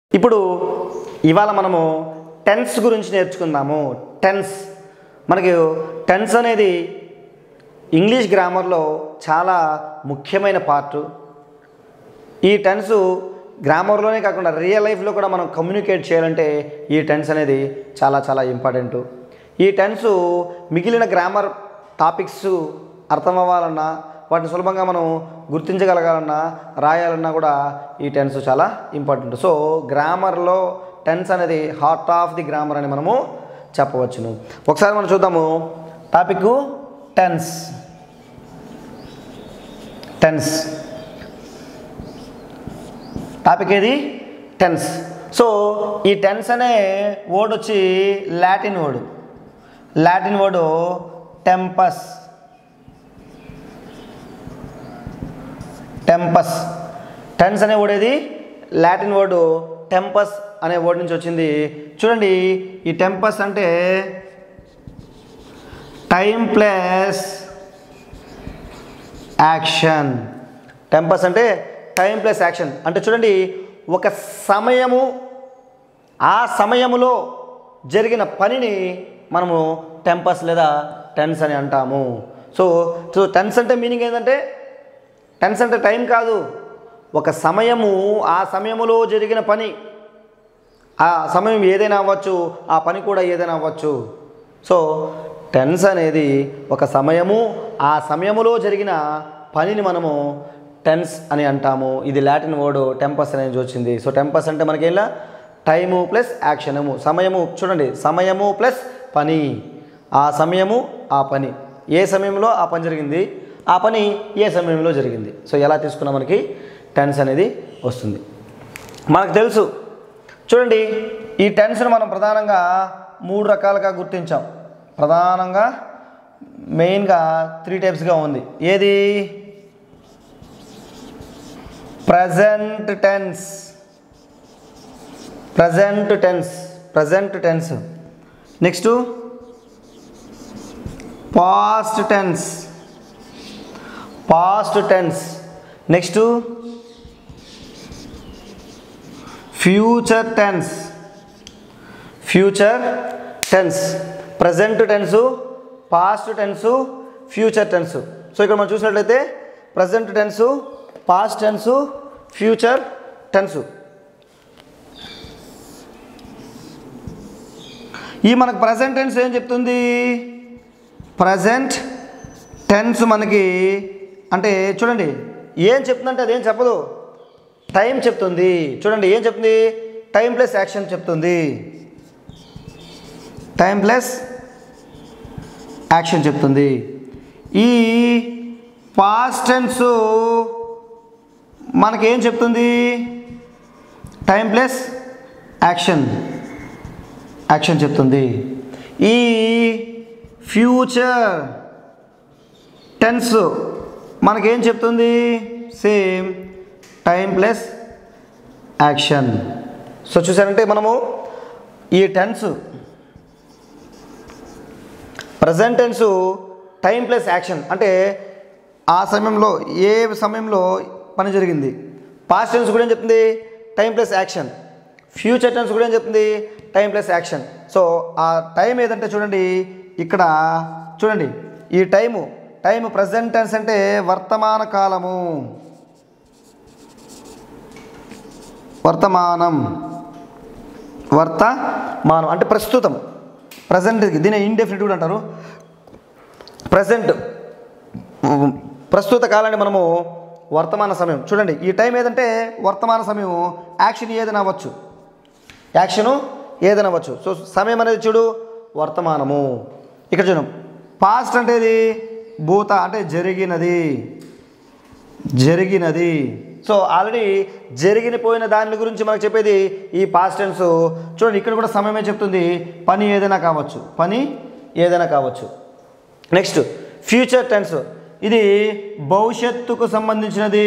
ఇప్పుడు ఇవాళ మనము టెన్స్ గురించి నేర్చుకుందాము టెన్స్ మనకి టెన్స్ అనేది ఇంగ్లీష్ గ్రామర్లో చాలా ముఖ్యమైన పార్ట్ ఈ టెన్స్ గ్రామర్లోనే కాకుండా రియల్ లైఫ్లో కూడా మనం కమ్యూనికేట్ చేయాలంటే ఈ టెన్స్ అనేది చాలా చాలా ఇంపార్టెంట్ ఈ టెన్స్ మిగిలిన గ్రామర్ టాపిక్స్ అర్థం అవ్వాలన్నా వాటిని సులభంగా మనం గుర్తించగలగాలన్నా రాయాలన్నా కూడా ఈ టెన్స్ చాలా ఇంపార్టెంట్ సో గ్రామర్లో టెన్స్ అనేది హార్ట్ ఆఫ్ ది గ్రామర్ అని మనము చెప్పవచ్చును ఒకసారి మనం చూద్దాము టాపిక్ టెన్స్ టెన్స్ టాపిక్ ఏది టెన్స్ సో ఈ టెన్స్ అనే వర్డ్ వచ్చి Latin word Latin word tempus tempus tense అనే వర్డ్ ఏది లాటిన్ వర్డ్ టెంపస్ అనే వర్డ్ నుంచి వచ్చింది చూడండి ఈ టెంపస్ అంటే టైం ప్లస్ యాక్షన్ టెంపస్ అంటే టైం ప్లస్ యాక్షన్ అంటే చూడండి ఒక సమయము ఆ సమయములో జరిగిన పనిని మనము టెంపస్ లేదా టెన్స్ అని అంటాము సో సో టెన్స్ అంటే మీనింగ్ ఏంటంటే టెన్స్ అంటే టైం కాదు ఒక సమయము ఆ సమయములో జరిగిన పని ఆ సమయం ఏదైనా అవ్వచ్చు ఆ పని కూడా ఏదైనా అవ్వచ్చు సో టెన్స్ అనేది ఒక సమయము ఆ సమయములో జరిగిన పనిని మనము టెన్స్ అని అంటాము ఇది లాటిన్ వర్డ్ టెంపస్ అనేది వచ్చింది సో టెంపస్ అంటే మనకి ఇలా టైము ప్లస్ యాక్షనము సమయము చూడండి సమయము ప్లస్ పని ఆ సమయము ఆ పని ఏ సమయంలో ఆ పని జరిగింది ఆ పని ఏ సమయంలో జరిగింది సో ఎలా తీసుకున్నా మనకి టెన్స్ అనేది వస్తుంది మనకు తెలుసు చూడండి ఈ టెన్స్ను మనం ప్రధానంగా మూడు రకాలుగా గుర్తించాం ప్రధానంగా మెయిన్గా త్రీ టైప్స్గా ఉంది ఏది present tense present tense present tense next past tense past tense next future tense future tense present tense past tense future tense so ఇక్కడ మనం చూసినట్లయితే present tense past tense future tense ఈ మనకు ప్రజెంట్ టెన్స్ ఏం చెప్తుంది present tense మనకి అంటే చూడండి ఏం చెప్తుందంటే అదేం చెప్పదు టైం చెప్తుంది చూడండి ఏం చెప్తుంది టైం ప్లస్ యాక్షన్ చెప్తుంది టైం ప్లస్ యాక్షన్ చెప్తుంది ఈ పాస్ట్ టెన్స్ మనకేం చెప్తుంది టైం ప్లస్ యాక్షన్ యాక్షన్ చెప్తుంది ఈ ఫ్యూచర్ టెన్స్ మనకేం చెప్తుంది same time plus action so చూసారంటే మనము ఈ tense present tense time plus action అంటే ఆ సమయంలో ఏ సమయంలో పని జరిగింది పాస్ట్ టెన్స్ కూడా ఏం చెప్తుంది time plus action future tense కూడా ఏం చెప్తుంది టైం ప్లస్ యాక్షన్ సో ఆ టైం ఏదంటే చూడండి ఇక్కడ చూడండి ఈ టైము టైం ప్రజెంట్ టెన్స్ అంటే వర్తమాన కాలము వర్తమానం వర్తమానం అంటే ప్రస్తుతం ప్రజెంట్ దీని ఇండెఫినిట్ కూడా అంటారు ప్రజెంట్ ప్రస్తుత కాలాన్ని మనము వర్తమాన సమయం చూడండి ఈ టైం ఏదంటే వర్తమాన సమయం యాక్షన్ ఏదైనా అవ్వచ్చు యాక్షను ఏదైనా అవ్వచ్చు సో సమయం అనేది చూడు వర్తమానము ఇక్కడ చూడం పాస్ట్ అంటే ఇది భూత అంటే జరిగినది జరిగినది సో ఆల్రెడీ జరిగిన పోయిన దాని గురించి మనకు చెప్పేది ఈ పాస్ట్ టెన్స్ చూడండి ఇక్కడ కూడా సమయమే చెప్తుంది పని ఏదైనా కావచ్చు పని ఏదైనా కావచ్చు నెక్స్ట్ ఫ్యూచర్ టెన్స్ ఇది భవిష్యత్తుకు సంబంధించినది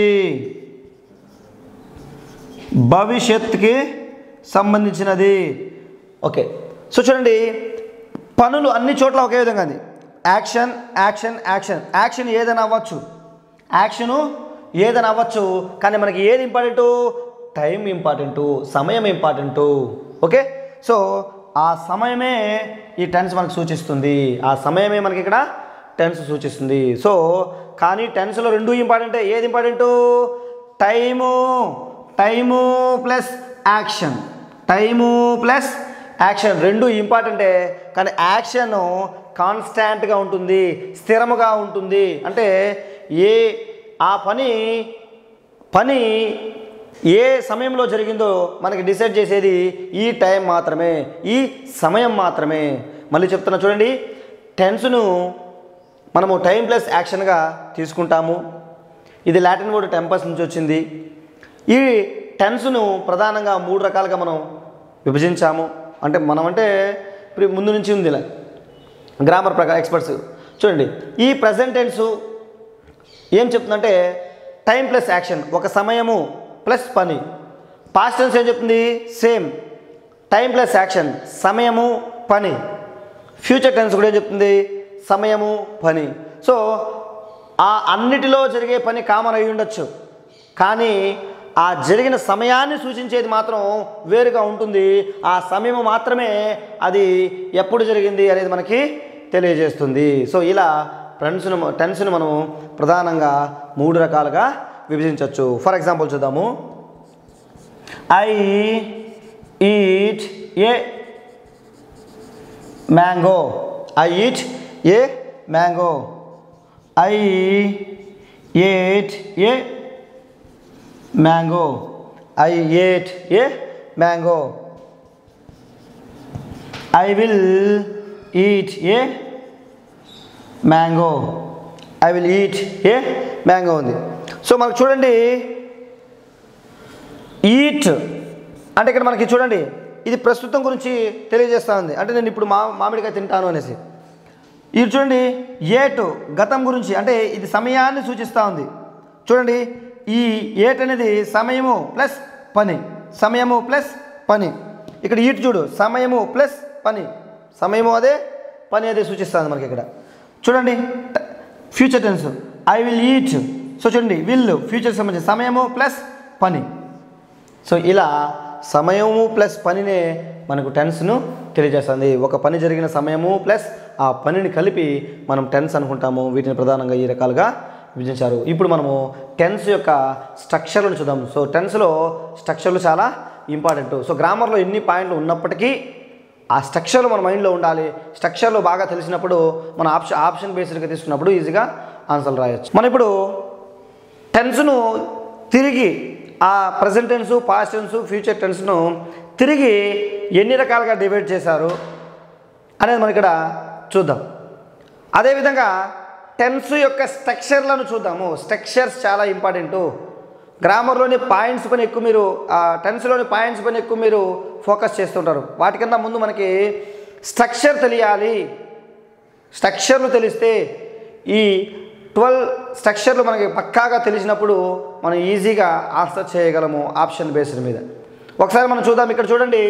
భవిష్యత్తుకి సంబంధించినది ఓకే సో చూడండి పనులు అన్ని చోట్ల ఒకే విధంగా ఉంది యాక్షన్ యాక్షన్ యాక్షన్ యాక్షన్ ఏదైనా అవ్వచ్చు యాక్షను ఏదైనా అవ్వచ్చు కానీ మనకి ఏది ఇంపార్టెంట్ టైం ఇంపార్టెంటు సమయం ఇంపార్టెంటు ఓకే సో ఆ సమయమే ఈ టెన్స్ మనకు సూచిస్తుంది ఆ సమయమే మనకి ఇక్కడ టెన్స్ సూచిస్తుంది సో కానీ టెన్స్లో రెండు ఇంపార్టెంటే ఏది important time time plus action time plus action రెండు ఇంపార్టెంటే కానీ యాక్షన్ కాన్స్టాంట్గా ఉంటుంది స్థిరముగా ఉంటుంది అంటే ఏ ఆ పని పని ఏ సమయంలో జరిగిందో మనకి డిసైడ్ చేసేది ఈ టైం మాత్రమే ఈ సమయం మాత్రమే మళ్ళీ చెప్తున్నా చూడండి టెన్స్ను మనము టైం ప్లస్ యాక్షన్గా తీసుకుంటాము ఇది లాటిన్ వర్డ్ టెంపస్ నుంచి వచ్చింది ఈ టెన్స్ను ప్రధానంగా మూడు రకాలుగా మనం విభజించాము అంటే మనం అంటే ఇప్పుడు ముందు నుంచి ఉంది ఇలా గ్రామర్ ప్రకారం ఎక్స్పర్ట్స్ చూడండి ఈ ప్రజెంట్ టెన్సు ఏం చెప్తుందంటే టైం ప్లస్ యాక్షన్ ఒక సమయము ప్లస్ పని పాస్ట్ టెన్స్ ఏం చెప్తుంది సేమ్ టైం ప్లస్ యాక్షన్ సమయము పని ఫ్యూచర్ టెన్స్ కూడా ఏం చెప్తుంది సమయము పని సో ఆ అన్నిటిలో జరిగే పని కామన్ అయి ఉండొచ్చు కానీ ఆ జరిగిన సమయాన్ని సూచించేది మాత్రం వేరుగా ఉంటుంది ఆ సమయము మాత్రమే అది ఎప్పుడు జరిగింది అనేది మనకి తెలియజేస్తుంది సో ఇలా టెన్స్ను టెన్స్ను మనం ప్రధానంగా మూడు రకాలుగా విభజించవచ్చు ఫర్ ఎగ్జాంపుల్ చూద్దాము I eat a mango I eat a mango I ate a mango I ate a mango I will eat a mango I will eat a mango ఉంది సో మనకు చూడండి ఈట్ అంటే ఇక్కడ మనకి చూడండి ఇది ప్రస్తుతం గురించి తెలియజేస్తా ఉంది అంటే నేను ఇప్పుడు మా మామిడికాయ తింటాను అనేసి ఇది చూడండి ఏటు గతం గురించి అంటే ఇది సమయాన్ని సూచిస్తూ ఉంది చూడండి ఈ ఏట్ అనేది సమయము ప్లస్ పని సమయము ప్లస్ పని ఇక్కడ ఈట్ చూడు సమయము ప్లస్ పని సమయము అదే పని అదే సూచిస్తుంది మనకి ఇక్కడ చూడండి future tense I will eat so చూడండి విల్ ఫ్యూచర్ సంబంధించి సమయము ప్లస్ పని సో ఇలా సమయము ప్లస్ పనినే మనకు టెన్స్ను తెలియజేస్తుంది ఒక పని జరిగిన సమయము ప్లస్ ఆ పనిని కలిపి మనం టెన్స్ అనుకుంటాము వీటిని ప్రధానంగా ఈ రకాలుగా విభజించారు ఇప్పుడు మనము టెన్స్ యొక్క స్ట్రక్చర్లను చూద్దాం సో టెన్స్లో స్ట్రక్చర్లు చాలా ఇంపార్టెంట్ సో గ్రామర్లో ఎన్ని పాయింట్లు ఉన్నప్పటికీ ఆ స్ట్రక్చర్లు మన మైండ్లో ఉండాలి స్ట్రక్చర్లు బాగా తెలిసినప్పుడు మన ఆప్షన్ ఆప్షన్ బేస్డ్గా తీసుకున్నప్పుడు ఈజీగా ఆన్సర్లు రాయొచ్చు మనం ఇప్పుడు టెన్స్ను తిరిగి ఆ present tense past tense future టెన్స్ను తిరిగి ఎన్ని రకాలుగా డివైడ్ చేశారు అనేది మనం ఇక్కడ చూద్దాం అదేవిధంగా టెన్స్ యొక్క స్ట్రక్చర్లను చూద్దాము స్ట్రక్చర్స్ చాలా ఇంపార్టెంటు గ్రామర్లోని పాయింట్స్ పైన ఎక్కువ మీరు ఆ టెన్స్లోని పాయింట్స్ పైన ఎక్కువ మీరు ఫోకస్ చేస్తుంటారు వాటికన్నా ముందు మనకి స్ట్రక్చర్ తెలియాలి స్ట్రక్చర్లు తెలిస్తే ఈ ట్వెల్వ్ స్ట్రక్చర్లు మనకి పక్కాగా తెలిసినప్పుడు మనం ఈజీగా ఆన్సర్ చేయగలము ఆప్షన్ బేస్డ్ మీద ఒకసారి మనం చూద్దాం ఇక్కడ చూడండి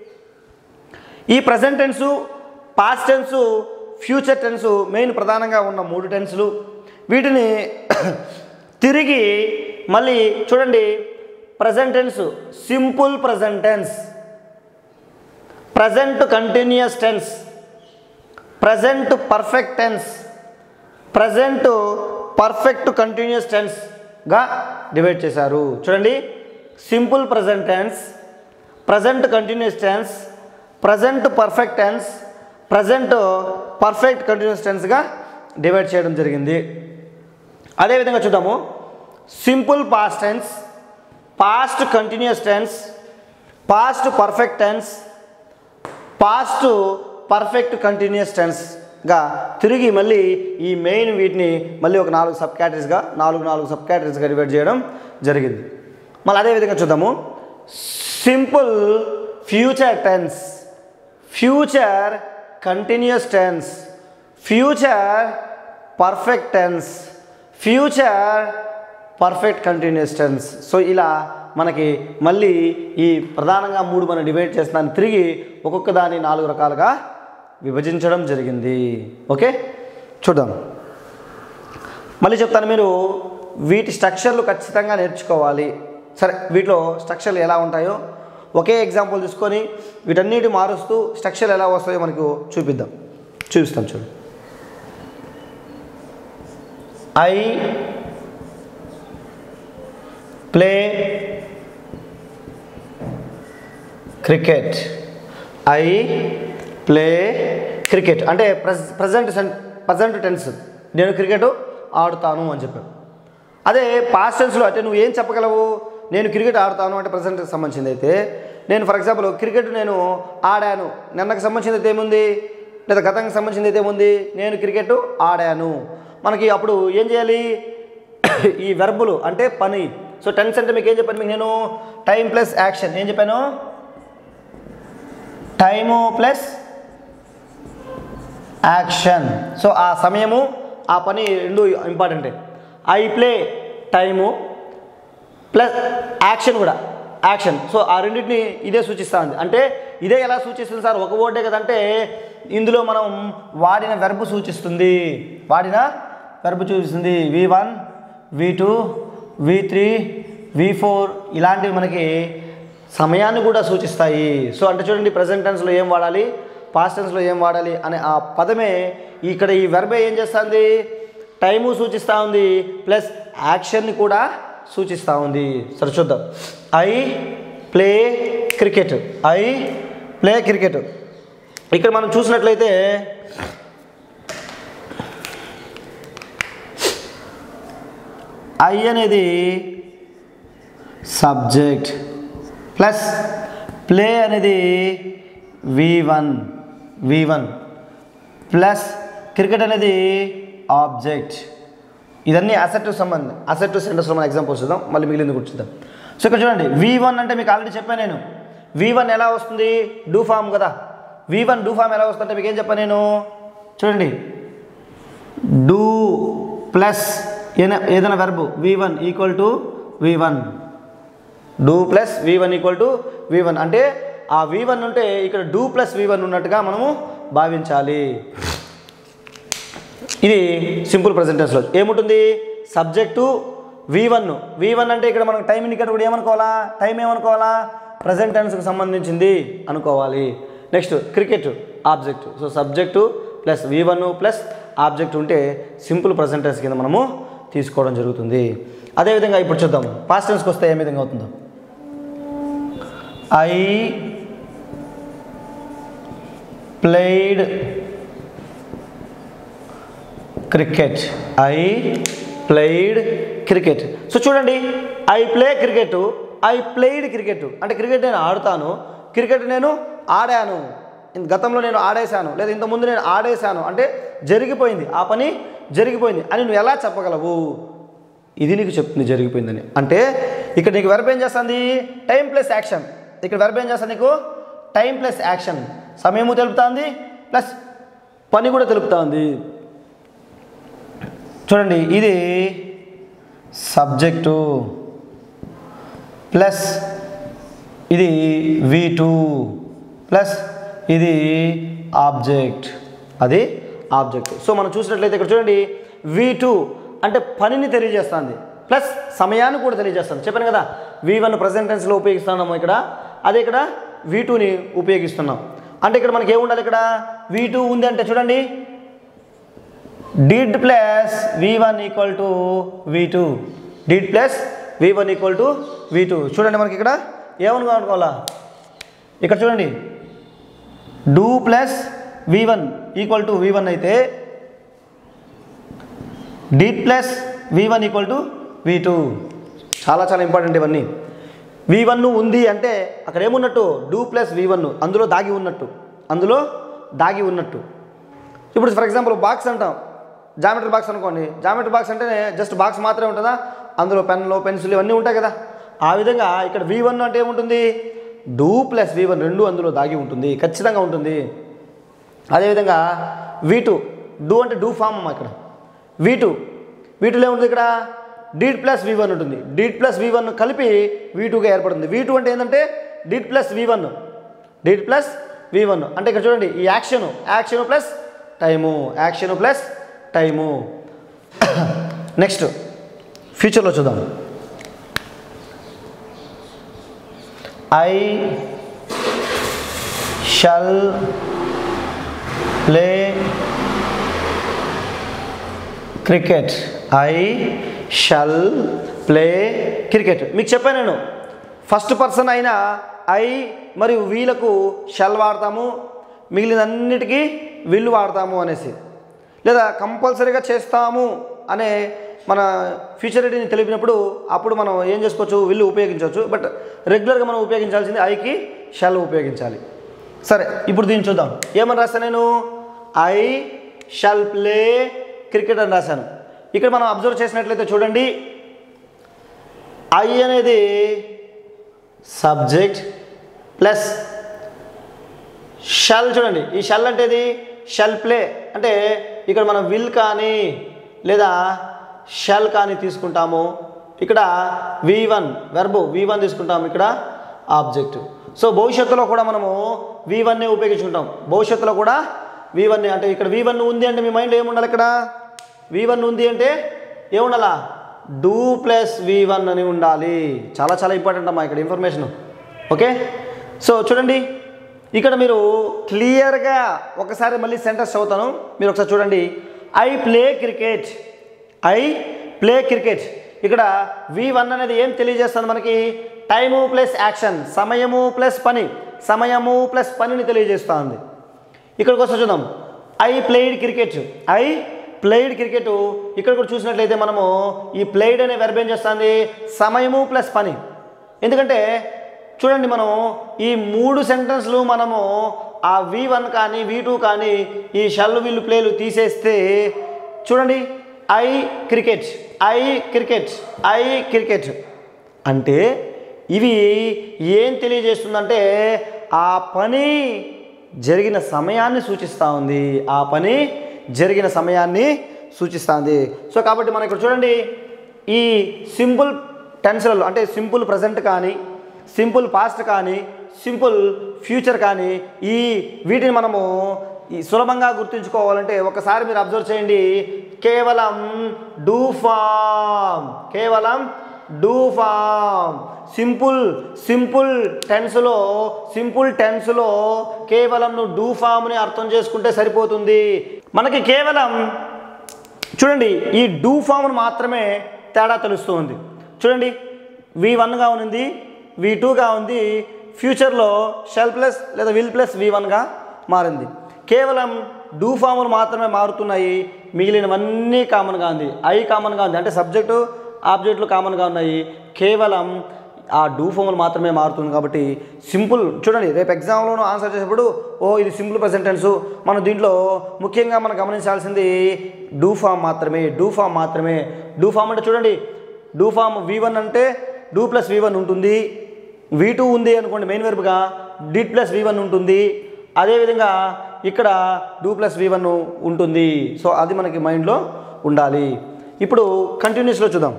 ఈ present tense past tense future tense main ప్రధానంగా ఉన్న మూడు టెన్సులు వీటిని తిరిగి మళ్ళీ చూడండి present tense simple present tense present continuous tense present perfect tense present perfect continuous టెన్స్గా డివైడ్ చేశారు చూడండి simple present tense present continuous tense present perfect tense present perfect continuous టెన్స్గా డివైడ్ చేయడం జరిగింది అదేవిధంగా చూద్దాము simple past tense past continuous tense past perfect tense past perfect continuous టెన్స్గా తిరిగి మళ్ళీ ఈ మెయిన్ వీటిని మళ్ళీ ఒక నాలుగు సబ్ కేటరీస్గా నాలుగు నాలుగు సబ్ కేటరీస్గా డివైడ్ చేయడం జరిగింది మళ్ళీ అదేవిధంగా చూద్దాము simple future tense future continuous tense future perfect tense future perfect continuous tense so ఇలా మనకి మళ్ళీ ఈ ప్రధానంగా మూడు మనం డివైడ్ చేస్తున్నాను తిరిగి ఒక్కొక్క దాన్ని నాలుగు రకాలుగా విభజించడం జరిగింది ఓకే చూద్దాం మళ్ళీ చెప్తాను మీరు వీటి స్ట్రక్చర్లు ఖచ్చితంగా నేర్చుకోవాలి సరే వీటిలో స్ట్రక్చర్లు ఎలా ఉంటాయో ఒకే ఎగ్జాంపుల్ తీసుకొని వీటన్నిటి మారుస్తూ స్ట్రక్చర్ ఎలా వస్తాయో మనకు చూపిద్దాం చూపిస్తాం చూడు I play cricket I play cricket అంటే ప్రజ ప్రజెంట్ సెన్ ప్రజెంట్ టెన్స్ నేను క్రికెట్ ఆడుతాను అని చెప్పాను అదే పాస్ట్ టెన్స్లో అంటే నువ్వు ఏం చెప్పగలవు నేను క్రికెట్ ఆడుతాను అంటే ప్రజెంట్కి సంబంధించింది అయితే నేను ఫర్ ఎగ్జాంపుల్ క్రికెట్ నేను ఆడాను నిన్నకు సంబంధించింది అయితే ఏముంది లేదా గతానికి సంబంధించింది అయితే ఏముంది నేను క్రికెట్ ఆడాను మనకి అప్పుడు ఏం చేయాలి ఈ వెర్బులు అంటే పని సో టెన్స్ అంటే మీకు ఏం చెప్పాను మీకు నేను టైం ప్లస్ యాక్షన్ ఏం చెప్పాను టైము ప్లస్ యాక్షన్ సో ఆ సమయము ఆ పని రెండు ఇంపార్టెంటే I play time plus action కూడా యాక్షన్ సో ఆ రెండింటిని ఇదే సూచిస్తూ ఉంది అంటే ఇదే ఎలా సూచిస్తుంది సార్ ఒక వర్డే కదంటే ఇందులో మనం వాడిన వెర్బ్ సూచిస్తుంది వాడిన వెర్బ్ చూపిస్తుంది V one V two V three V four ఇలాంటివి మనకి సమయాన్ని కూడా సూచిస్తాయి సో అంటే చూడండి ప్రజెంట్ టెన్స్లో ఏం వాడాలి పాస్ట్ టెన్స్లో ఏం వాడాలి అనే ఆ పదమే ఇక్కడ ఈ వెర్బే ఏం చేస్తుంది టైము సూచిస్తూ ఉంది ప్లస్ యాక్షన్ని కూడా సూచిస్తూ ఉంది సరే చూద్దాం I play cricket I play cricket ఇక్కడ మనం చూసినట్లయితే ఐ అనేది సబ్జెక్ట్ ప్లస్ ప్లే అనేది V one V one plus cricket అనేది ఆబ్జెక్ట్ ఇదన్నీ అసెట్ సంబంధం అసెట్ టు సెంటర్స్లో మన ఎగ్జాంపుల్స్ చూద్దాం మళ్ళీ మిగిలింది కూడా చూద్దాం సో ఇక్కడ చూడండి వి వన్ అంటే మీకు ఆల్రెడీ చెప్పాను నేను వి వన్ ఎలా వస్తుంది డూ ఫామ్ కదా వి వన్ డూ ఫామ్ ఎలా వస్తుందంటే మీకు ఏం చెప్పాను నేను చూడండి డూ ప్లస్ ఏదైనా ఏదైనా verb V one equal to V one do plus V one equal to V one అంటే ఆ వి వన్ ఉంటే ఇక్కడ డూ ప్లస్ వి వన్ ఉన్నట్టుగా మనము భావించాలి ఇది సింపుల్ ప్రజెంటెన్స్లో ఏముంటుంది subject V one V one అంటే ఇక్కడ మనం టైం ఇండికేటర్ కూడా ఏమనుకోవాలా టైం ఏమనుకోవాలా ప్రజెంట్ టెన్స్కి సంబంధించింది అనుకోవాలి next cricket object so subject plus V one plus object ఉంటే సింపుల్ ప్రజెంట్ టెన్స్ కింద మనము తీసుకోవడం జరుగుతుంది అదేవిధంగా ఇప్పుడు చూద్దాం పాస్ట్ టెన్స్కి వస్తే ఏ విధంగా అవుతుందో I played cricket I played cricket so చూడండి I play cricket I played cricket అంటే క్రికెట్ నేను ఆడుతాను క్రికెట్ నేను ఆడాను ఇన్- గతంలో నేను ఆడేశాను లేదా ఇంతకుముందు నేను ఆడేశాను అంటే జరిగిపోయింది ఆ పని జరిగిపోయింది అని నువ్వు ఎలా చెప్పగలవు ఇది నీకు చెప్తుంది జరిగిపోయిందని అంటే ఇక్కడ నీకు వెర్బ్ ఏం చేస్తుంది టైం ప్లస్ యాక్షన్ ఇక్కడ వెర్బ్ ఏం చేస్తుంది నీకు టైం ప్లస్ యాక్షన్ సమయము తెలుపుతుంది ప్లస్ పని కూడా తెలుపుతుంది చూడండి ఇది సబ్జెక్టు ప్లస్ ఇది వి టూ ప్లస్ ఇది ఆబ్జెక్ట్ అది ఆబ్జెక్ట్ సో మనం చూసినట్లయితే ఇక్కడ చూడండి వి టూ అంటే పనిని తెలియజేస్తుంది ప్లస్ సమయాన్ని కూడా తెలియజేస్తుంది చెప్పాను కదా వి వన్ ప్రజెంట్ టెన్స్లో ఉపయోగిస్తున్నాము ఇక్కడ అదే ఇక్కడ వి టూని ఉపయోగిస్తున్నాం అంటే ఇక్కడ మనకి ఏముండాలి ఇక్కడ వి టూ ఉంది అంటే చూడండి did plus V one equal to V two did plus V one equal to V two చూడండి మనకి ఇక్కడ ఏమనుకో అనుకోవాలా ఇక్కడ చూడండి do plus V one equal to V one అయితే did plus V one equal to V two చాలా చాలా ఇంపార్టెంట్ ఇవన్నీ వి వన్ ఉంది అంటే అక్కడ ఏమున్నట్టు డూ ప్లస్ వి వన్ అందులో దాగి ఉన్నట్టు అందులో దాగి ఉన్నట్టు ఇప్పుడు ఫర్ ఎగ్జాంపుల్ బాక్స్ అంటాం జామెట్రీ బాక్స్ అనుకోండి జామెట్రీ బాక్స్ అంటే జస్ట్ బాక్స్ మాత్రమే ఉంటుందా అందులో పెన్లు పెన్సిల్ ఇవన్నీ ఉంటాయి కదా ఆ విధంగా ఇక్కడ వి వన్ అంటే ఏముంటుంది డూ ప్లస్ వి వన్ రెండు అందులో దాగి ఉంటుంది ఖచ్చితంగా ఉంటుంది అదేవిధంగా వీ టూ డూ అంటే డూ ఫామ్ అమ్మా ఇక్కడ వీ టూ వీ టూలో ఏముంటుంది ఇక్కడ డీడ్ ప్లస్ వి వన్ ఉంటుంది డీడ్ ప్లస్ వి వన్ కలిపి వీ టూగా ఏర్పడుతుంది వీ టూ అంటే ఏంటంటే did plus V one did plus V one అంటే ఇక్కడ చూడండి ఈ action action plus time action plus time next ఫ్యూచర్లో చూద్దాం I shall play cricket I shall play cricket మీకు చెప్పాను నేను ఫస్ట్ పర్సన్ అయిన ఐ మరియు వీలకు షల్ వాడతాము మిగిలినన్నిటికీ విల్లు వాడతాము అనేసి లేదా కంపల్సరీగా చేస్తాము అనే మన ఫ్యూచరిటీని తెలిపినప్పుడు అప్పుడు మనం ఏం చేసుకోవచ్చు విల్లు ఉపయోగించవచ్చు బట్ రెగ్యులర్గా మనం ఉపయోగించాల్సింది ఐకి షల్ ఉపయోగించాలి సరే ఇప్పుడు దీన్ని చూద్దాం ఏమని రాస్తాను నేను ఐ షల్ ప్లే క్రికెట్ అని రాశాను ఇక్కడ మనం అబ్జర్వ్ చేసినట్లయితే చూడండి ఐ అనేది సబ్జెక్ట్ ప్లస్ షల్ చూడండి ఈ షల్ అంటే ఇది షల్ ప్లే అంటే ఇక్కడ మనం విల్ కానీ లేదా షల్ కానీ తీసుకుంటాము ఇక్కడ V one verb V one తీసుకుంటాము ఇక్కడ ఆబ్జెక్ట్ సో భవిష్యత్తులో కూడా మనము వి వన్నే ఉపయోగించుకుంటాం భవిష్యత్తులో కూడా వి వన్ అంటే ఇక్కడ వి వన్ ఉంది అంటే మీ మైండ్లో ఏముండాలి ఇక్కడ వి వన్ ఉంది అంటే ఏముండాలా డూ ప్లస్ వి వన్ అని ఉండాలి చాలా చాలా ఇంపార్టెంట్ అమ్మా ఇక్కడ ఇన్ఫర్మేషన్ ఓకే సో చూడండి ఇక్కడ మీరు క్లియర్గా ఒకసారి మళ్ళీ సెంటెన్స్ చదువుతాను మీరు ఒకసారి చూడండి I play cricket I play cricket ఇక్కడ వి వన్ అనేది ఏం తెలియజేస్తుంది మనకి టైము ప్లస్ యాక్షన్ సమయము ప్లస్ పని సమయము ప్లస్ పనిని తెలియజేస్తుంది ఇక్కడికి వస్తే చూద్దాం I played cricket I played cricket ఇక్కడ కూడా చూసినట్లయితే మనము ఈ ప్లేయిడ్ అనే వెర్బ్ ఏం చేస్తుంది సమయము ప్లస్ పని ఎందుకంటే చూడండి మనం ఈ మూడు సెంటెన్స్లు మనము ఆ వి వన్ కానీ వి టూ కానీ ఈ షల్ విల్లు ప్లేలు తీసేస్తే చూడండి I cricket I cricket I cricket అంటే ఇవి ఏం తెలియజేస్తుందంటే ఆ పని జరిగిన సమయాన్ని సూచిస్తూ ఉంది ఆ పని జరిగిన సమయాన్ని సూచిస్తుంది సో కాబట్టి మనం ఇక్కడ చూడండి ఈ సింపుల్ టెన్స్లలో అంటే సింపుల్ ప్రజెంట్ కానీ సింపుల్ పాస్ట్ కానీ సింపుల్ ఫ్యూచర్ కానీ ఈ వీటిని మనము ఈ సులభంగా గుర్తుంచుకోవాలంటే ఒకసారి మీరు అబ్జర్వ్ చేయండి కేవలం డూ ఫామ్ కేవలం డూ ఫామ్ సింపుల్ సింపుల్ టెన్స్లో సింపుల్ టెన్స్లో కేవలం నువ్వు డూ ఫామ్ని అర్థం చేసుకుంటే సరిపోతుంది మనకి కేవలం చూడండి ఈ డూ ఫామ్ను మాత్రమే తేడా తెలుస్తూ ఉంది చూడండి వి వన్గా ఉంది వి టూగా ఉంది ఫ్యూచర్లో షెల్ ప్లస్ లేదా విల్ ప్లస్ వి వన్గా మారింది కేవలం డూ ఫాములు మాత్రమే మారుతున్నాయి మిగిలినవన్నీ కామన్గా ఉంది ఐ కామన్గా ఉంది అంటే సబ్జెక్టు ఆబ్జెక్టులు కామన్గా ఉన్నాయి కేవలం ఆ డూ ఫాములు మాత్రమే మారుతుంది కాబట్టి సింపుల్ చూడండి రేపు ఎగ్జామ్లోనూ ఆన్సర్ చేసేటప్పుడు ఓ ఇది సింపుల్ ప్రజెంటెన్స్ మనం దీంట్లో ముఖ్యంగా మనం గమనించాల్సింది డూ ఫామ్ మాత్రమే డూ ఫామ్ మాత్రమే డూ ఫామ్ అంటే చూడండి డూ ఫామ్ వి వన్ అంటే డూ ప్లస్ వి వన్ ఉంటుంది వి టూ ఉంది అనుకోండి మెయిన్ వెర్బ్గా డిడ్ ప్లస్ వి వన్ ఉంటుంది అదేవిధంగా ఇక్కడ డూ ప్లస్ వి వన్ ఉంటుంది సో అది మనకి మైండ్లో ఉండాలి ఇప్పుడు కంటిన్యూస్లో చూద్దాం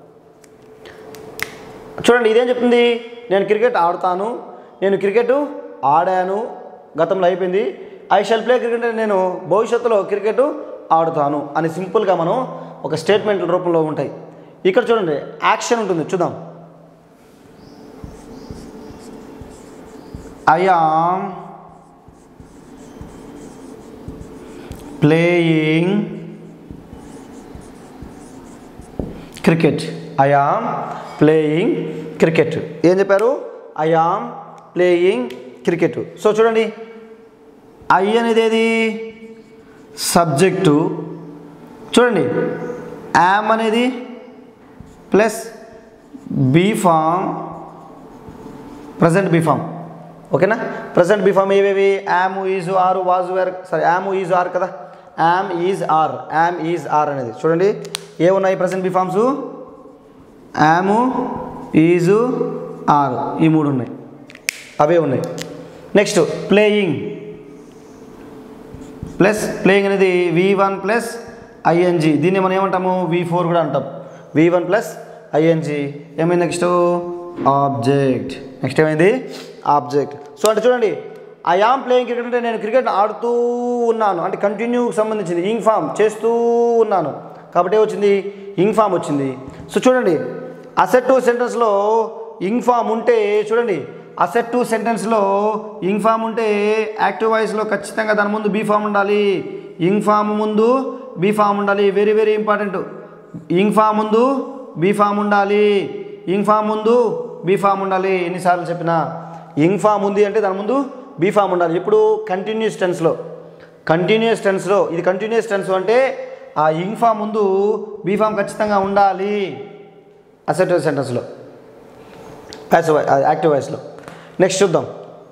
చూడండి ఇదేం చెప్తుంది నేను క్రికెట్ ఆడతాను నేను క్రికెట్ ఆడాను గతంలో అయిపోయింది ఐ షల్ ప్లే క్రికెట్ అంటే నేను భవిష్యత్తులో క్రికెట్ ఆడుతాను అని సింపుల్గా మనం ఒక స్టేట్మెంట్ రూపంలో ఉంటాయి ఇక్కడ చూడండి యాక్షన్ ఉంటుంది చూద్దాం I am playing cricket I am playing cricket ఏం చెప్పారు I am playing cricket so చూడండి ఐ అనేది ఏది సబ్జెక్టు చూడండి యామ్ అనేది ప్లస్ బీఫామ్ ప్రజెంట్ బీఫామ్ ఓకేనా ప్రజెంట్ బీఫామ్ ఏవేవి am is are was were sorry am is are కదా am is are am is are అనేది చూడండి ఏమున్నాయి present be forms am is are ఈ మూడు ఉన్నాయి అవే ఉన్నాయి నెక్స్ట్ ప్లేయింగ్ ప్లస్ ప్లేయింగ్ అనేది వి వన్ ప్లస్ ఐఎన్జి దీన్ని మనం ఏమంటాము వి ఫోర్ కూడా అంటాం వి వన్ ప్లస్ ఐఎన్జి ఏమైంది నెక్స్ట్ ఆబ్జెక్ట్ నెక్స్ట్ ఏమైంది ఆబ్జెక్ట్ సో అంటే చూడండి ఐ ఆమ్ ప్లేయింగ్ క్రికెట్ అంటే నేను క్రికెట్ ఆడుతూ ఉన్నాను అంటే కంటిన్యూకి సంబంధించింది ఇంగ్ ఫామ్ చేస్తూ ఉన్నాను కాబట్టి వచ్చింది ఇంగ్ ఫామ్ వచ్చింది సో చూడండి అసెట్ సెంటెన్స్లో ఇంగ్ ఫామ్ ఉంటే చూడండి అసెప్టివ్ సెంటెన్స్లో ఇంగ్ ఫామ్ ఉంటే యాక్టివ్ వాయిస్లో ఖచ్చితంగా దాని ముందు బీ ఫామ్ ఉండాలి ఇంగ్ ఫామ్ ముందు బీ ఫామ్ ఉండాలి very very important ing form ముందు బీ ఫామ్ ఉండాలి ఇంగ్ ఫామ్ ముందు బీ ఫామ్ ఉండాలి ఎన్నిసార్లు చెప్పినా ఇంగ్ ఫామ్ ఉంది అంటే దాని ముందు బీ ఫామ్ ఉండాలి ఇప్పుడు కంటిన్యూస్ టెన్స్లో కంటిన్యూస్ టెన్స్లో ఇది కంటిన్యూస్ టెన్స్ అంటే ఆ ఇంగ్ ఫామ్ ముందు బీ ఫామ్ ఖచ్చితంగా ఉండాలి అసెప్టివ్ సెంటెన్స్లో ప్యాసివ్ యాక్టివ్ వాయిస్లో నెక్స్ట్ చూద్దాం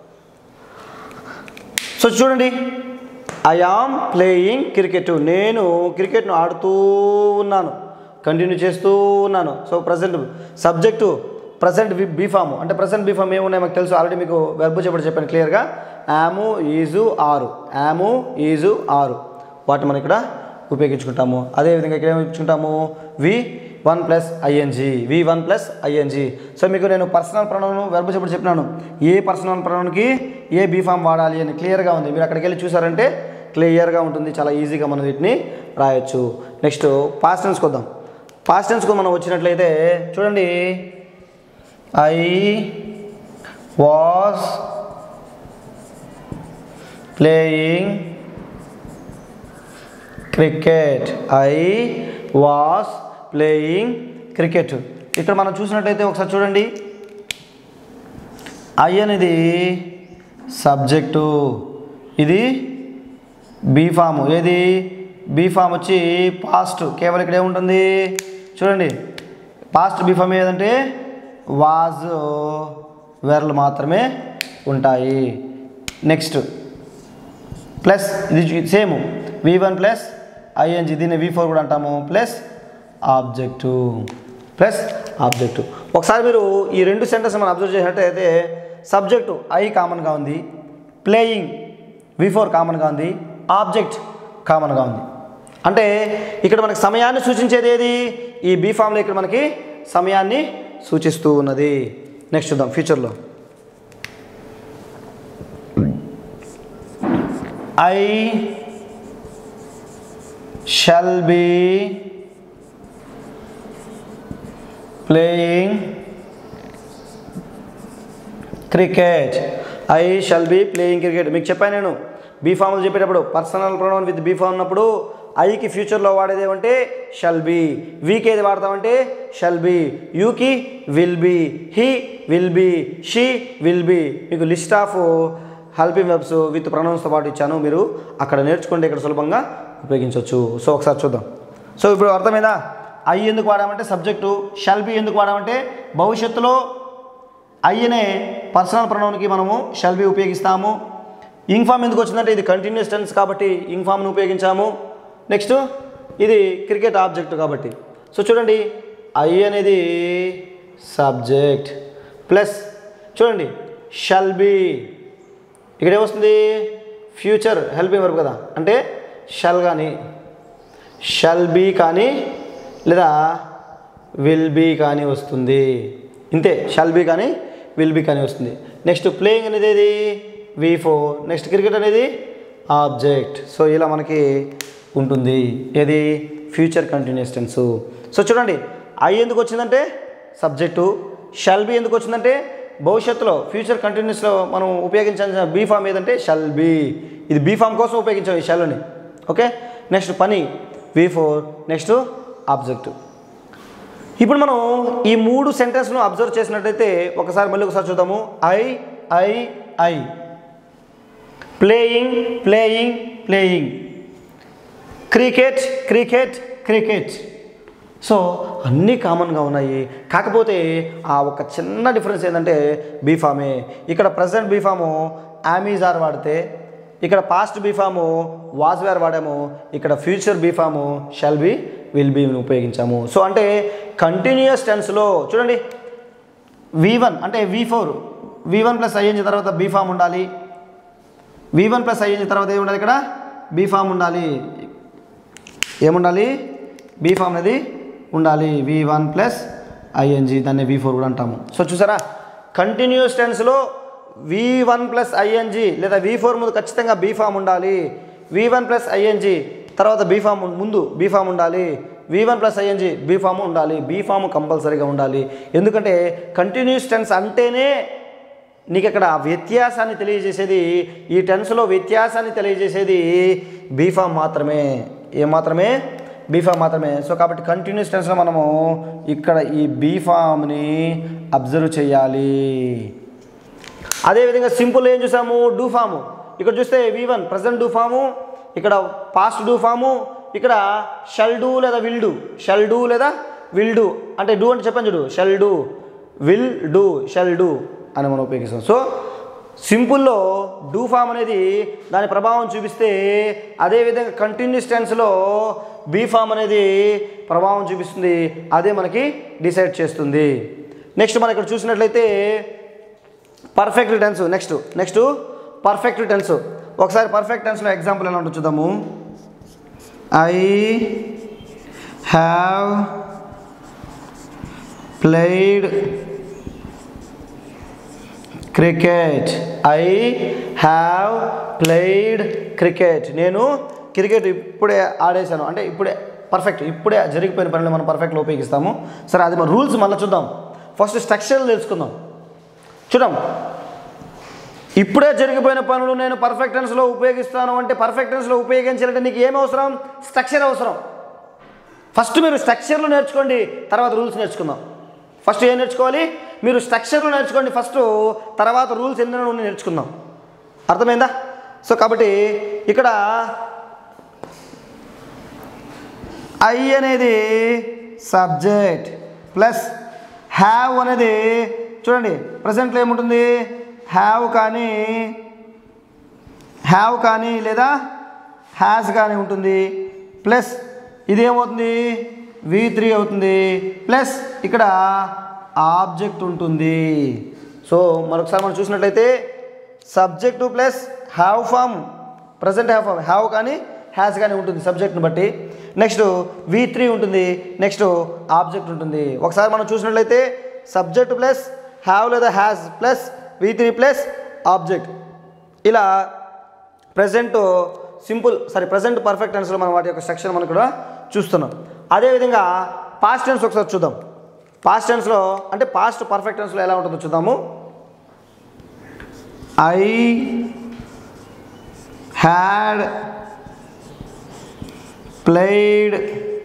సో చూడండి ఐ ఆమ్ ప్లేయింగ్ క్రికెట్ నేను క్రికెట్ను ఆడుతూ ఉన్నాను కంటిన్యూ చేస్తూ ఉన్నాను so present subject present be form అంటే ప్రజెంట్ బీఫామ్ ఏమున్నాయి మాకు తెలుసు ఆల్రెడీ మీకు వెర్బ్ చెప్పడం చెప్పాను క్లియర్గా యాము ఈజు ఆరు యాము ఈజు ఆరు వాటిని మనం ఇక్కడ ఉపయోగించుకుంటాము అదేవిధంగా ఇక్కడ ఏమి ఉపయోగించుకుంటాము V one plus ING V one plus ING so మీకు నేను పర్సనల్ ప్రణను వెర్బ్ చెప్పడం చెప్పినాను ఏ పర్సనల్ ప్రణానికి ఏ బీఫామ్ వాడాలి అని క్లియర్గా ఉంది మీరు అక్కడికి వెళ్ళి చూసారంటే క్లియర్గా ఉంటుంది చాలా ఈజీగా మనం వీటిని రాయొచ్చు నెక్స్ట్ పాస్ట్ టెన్స్కి వద్దాం పాస్ట్ టెన్స్కు మనం వచ్చినట్లయితే చూడండి I was playing cricket I was playing cricket ఇక్కడ మనం చూసినట్టయితే ఒకసారి చూడండి ఐ అనేది సబ్జెక్టు ఇది బీఫామ్ ఏది బీఫామ్ వచ్చి పాస్ట్ కేవలం ఇక్కడ ఏముంటుంది చూడండి పాస్ట్ బీఫామ్ ఏదంటే వాజ్ వెర్లు మాత్రమే ఉంటాయి నెక్స్ట్ ప్లస్ ఇది same V one plus ING దీన్ని వి ఫోర్ కూడా అంటాము ప్లస్ ఆబ్జెక్టు ప్లస్ ఆబ్జెక్టు ఒకసారి మీరు ఈ రెండు సెంటెన్స్ మనం అబ్జర్వ్ చేసినట్టయితే సబ్జెక్టు ఐ కామన్గా ఉంది ప్లేయింగ్ వి ఫోర్ కామన్గా ఉంది ఆబ్జెక్ట్ కామన్గా ఉంది అంటే ఇక్కడ మనకి సమయాన్ని సూచించేది ఏది ఈ బీ ఫామ్లో ఇక్కడ మనకి సమయాన్ని సూచిస్తూ ఉన్నది నెక్స్ట్ చూద్దాం ఫ్యూచర్లో I shall be playing cricket I shall be playing cricket మీకు చెప్పాను నేను బీ ఫామ్లు చెప్పేటప్పుడు personal pronoun with be form ఉన్నప్పుడు ఐకి ఫ్యూచర్లో వాడేది ఏమంటే షల్ బీ వీకి ఏది వాడతామంటే షల్ బీ యూకి will be he will be she will be మీకు list of helping verbs with ప్రొనౌన్స్తో పాటు ఇచ్చాను మీరు అక్కడ నేర్చుకుంటే ఇక్కడ సులభంగా ఉపయోగించవచ్చు సో ఒకసారి చూద్దాం సో ఇప్పుడు అర్థమైందా ఐ ఎందుకు వాడామంటే సబ్జెక్టు షల్ బీ ఎందుకు వాడామంటే భవిష్యత్తులో ఐ అనే పర్సనల్ ప్రొనౌన్కి మనము షల్ బి ఉపయోగిస్తాము ఇంగ్ ఫామ్ ఎందుకు వచ్చిందంటే ఇది కంటిన్యూస్ టెన్స్ కాబట్టి ఇంగ్ ఫామ్ను ఉపయోగించాము నెక్స్ట్ ఇది క్రికెట్ ఆబ్జెక్ట్ కాబట్టి సో చూడండి ఐ అనేది సబ్జెక్ట్ ప్లస్ చూడండి షల్ బి ఇక్కడ ఏమొస్తుంది ఫ్యూచర్ హెల్పింగ్ వర్క్ కదా అంటే షల్ కానీ షల్ బీ కానీ లేదా విల్ బీ కానీ వస్తుంది ఇంతే షల్ బీ కానీ విల్ బీ కానీ వస్తుంది నెక్స్ట్ ప్లేయింగ్ అనేది ఏది వి ఫోర్ నెక్స్ట్ క్రికెట్ అనేది ఆబ్జెక్ట్ సో ఇలా మనకి ఉంటుంది ఏది ఫ్యూచర్ కంటిన్యూస్ టెన్స్ సో చూడండి ఐ ఎందుకు వచ్చిందంటే సబ్జెక్టు షల్ బీ ఎందుకు వచ్చిందంటే భవిష్యత్తులో ఫ్యూచర్ కంటిన్యూస్లో మనం ఉపయోగించాల్సిన బీ ఫామ్ ఏదంటే షల్ బీ ఇది బీ ఫామ్ కోసం ఉపయోగించాం ఈ షల్ని ఓకే నెక్స్ట్ పని వి ఫోర్ నెక్స్ట్ ఆబ్జెక్ట్ ఇప్పుడు మనం ఈ మూడు సెంటెన్స్ను అబ్జర్వ్ చేసినట్టయితే ఒకసారి మళ్ళీ ఒకసారి చూద్దాము I I I playing playing playing cricket cricket cricket so అన్నీ కామన్గా ఉన్నాయి కాకపోతే ఆ ఒక చిన్న డిఫరెన్స్ ఏంటంటే బీఫామే ఇక్కడ ప్రజెంట్ బీఫాము ఆమీజార్ వాడితే ఇక్కడ పాస్ట్ బీఫాము వాజ్ వేర్ వాడాము ఇక్కడ future be form shall be will బీని ఉపయోగించాము సో అంటే కంటిన్యూస్ టెన్స్లో చూడండి వి వన్ అంటే V four V one plus ING తర్వాత బీఫామ్ ఉండాలి వి వన్ ప్లస్ ఐఎన్జి తర్వాత ఏమి ఉండాలి ఇక్కడ బీఫామ్ ఉండాలి ఏముండాలి బీఫామ్ అనేది ఉండాలి వి వన్ ప్లస్ ఐఎన్జి దాన్ని వి ఫోర్ కూడా అంటాము సో చూసారా కంటిన్యూస్ టెన్స్లో వి వన్ ప్లస్ ఐఎన్జి లేదా వి ఫోర్ ముందు ఖచ్చితంగా బీఫామ్ ఉండాలి వి వన్ ప్లస్ ఐఎన్జి తర్వాత బీఫామ్ ముందు బీఫామ్ ఉండాలి V one plus ING be form ఉండాలి బీఫామ్ కంపల్సరీగా ఉండాలి ఎందుకంటే కంటిన్యూస్ టెన్స్ అంటేనే నీకు ఇక్కడ వ్యత్యాసాన్ని తెలియజేసేది ఈ టెన్స్లో వ్యత్యాసాన్ని తెలియజేసేది బీఫామ్ మాత్రమే ఏ మాత్రమే బీఫామ్ మాత్రమే సో కాబట్టి కంటిన్యూస్ టెన్స్లో మనము ఇక్కడ ఈ బీఫామ్ని అబ్జర్వ్ చేయాలి అదేవిధంగా సింపుల్ ఏం చూసాము డూ ఫాము ఇక్కడ చూస్తే V one present do form ఇక్కడ పాస్ట్ డూ ఫాము ఇక్కడ షల్ డూ లేదా విల్ డూ షల్ డూ లేదా విల్ డూ అంటే డూ అంటే చెప్పాను చూడు shall do will do shall do అని మనం ఉపయోగిస్తాం సో సింపుల్లో డూ ఫామ్ అనేది దాని ప్రభావం చూపిస్తే అదేవిధంగా కంటిన్యూస్ టెన్స్లో బీ ఫామ్ అనేది ప్రభావం చూపిస్తుంది అదే మనకి డిసైడ్ చేస్తుంది నెక్స్ట్ మనం ఇక్కడ చూసినట్లయితే perfect tense next next perfect tense ఒకసారి పర్ఫెక్ట్ టెన్స్లో ఎగ్జాంపుల్ ఎలా ఉంటుంది చూద్దాము I have played cricket I have played cricket నేను క్రికెట్ ఇప్పుడే ఆడేశాను అంటే ఇప్పుడే పర్ఫెక్ట్ ఇప్పుడే జరిగిపోయిన పనులు మనం పర్ఫెక్ట్లో ఉపయోగిస్తాము సరే అది మన రూల్స్ మళ్ళీ చూద్దాం ఫస్ట్ స్ట్రక్చర్ తెలుసుకుందాం చూద్దాం ఇప్పుడే జరిగిపోయిన పనులు నేను పర్ఫెక్ట్ టెన్స్లో ఉపయోగిస్తాను అంటే పర్ఫెక్ట్ టెన్స్లో ఉపయోగించాలంటే నీకు ఏం అవసరం స్ట్రక్చర్ అవసరం ఫస్ట్ మీరు స్ట్రక్చర్లు నేర్చుకోండి తర్వాత రూల్స్ నేర్చుకుందాం ఫస్ట్ ఏం నేర్చుకోవాలి మీరు స్ట్రక్చర్లు నేర్చుకోండి ఫస్ట్ తర్వాత రూల్స్ ఎన్నో ఉన్నాయి నేర్చుకుందాం అర్థమైందా సో కాబట్టి ఇక్కడ ఐ అనేది సబ్జెక్ట్ ప్లస్ హ్యావ్ అనేది చూడండి ప్రజెంట్లో ఏముంటుంది హ్యావ్ కానీ హ్యావ్ కానీ లేదా హ్యాస్ కానీ ఉంటుంది ప్లస్ ఇది ఏమవుతుంది వి త్రీ అవుతుంది ప్లస్ ఇక్కడ ఆబ్జెక్ట్ ఉంటుంది సో మరొకసారి మనం చూసినట్లయితే subject plus have form present have form have కానీ హ్యాస్ కానీ ఉంటుంది సబ్జెక్ట్ని బట్టి నెక్స్ట్ వి త్రీ ఉంటుంది నెక్స్ట్ ఆబ్జెక్ట్ ఉంటుంది ఒకసారి మనం చూసినట్లయితే సబ్జెక్ట్ ప్లస్ హ్యావ్ లేదా has plus V three plus object ఇలా present simple sorry present perfect టెన్స్లో మనం వాటి యొక్క సెక్షన్ మనం కూడా చూస్తున్నాం అదేవిధంగా పాస్ట్ టెన్స్ ఒకసారి చూద్దాం పాస్ట్ టెన్స్లో అంటే పాస్ట్ పర్ఫెక్ట్ టెన్స్లో ఎలా ఉంటుందో చూద్దాము I had played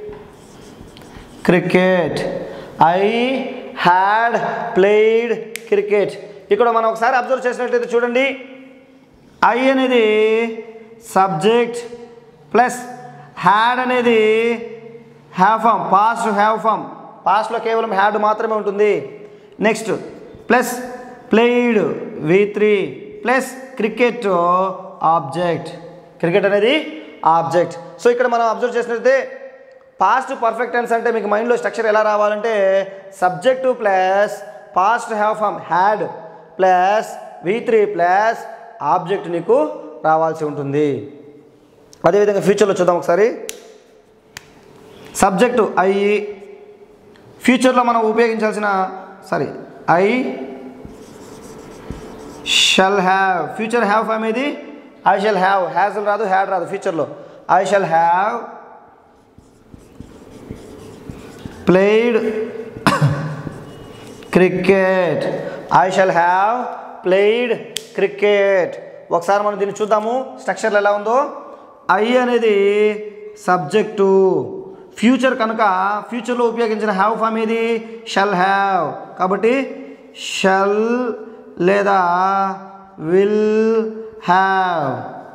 cricket I had played cricket ఇక్కడ మనం ఒకసారి అబ్జర్వ్ చేసినట్లయితే చూడండి ఐ అనేది సబ్జెక్ట్ ప్లస్ హ్యాడ్ అనేది have form past have form పాస్ట్లో కేవలం హ్యాడ్ మాత్రమే ఉంటుంది next plus played V three plus cricket object cricket అనేది ఆబ్జెక్ట్ సో ఇక్కడ మనం అబ్జర్వ్ చేసినట్లయితే పాస్ట్ పర్ఫెక్ట్ టెన్స్ అంటే మీకు మైండ్లో స్ట్రక్చర్ ఎలా రావాలంటే subject plus past have form had plus V three plus object నీకు రావాల్సి ఉంటుంది అదేవిధంగా ఫ్యూచర్లో చూద్దాం ఒకసారి సబ్జెక్టు ఐ ఫ్యూచర్లో మనం ఉపయోగించాల్సిన sorry I shall have future have form ఏది ఐ షల్ హ్యావ్ హ్యాజ్ రాదు హ్యాడ్ రాదు ఫ్యూచర్లో I shall have played cricket I shall have played cricket ఒకసారి మనం దీన్ని చూద్దాము స్ట్రక్చర్లో ఎలా ఉందో ఐ అనేది సబ్జెక్టు ఫ్యూచర్ కనుక ఫ్యూచర్లో ఉపయోగించిన హ్యావ్ ఫామ్ ఏది షల్ హ్యావ్ కాబట్టి షల్ లేదా will have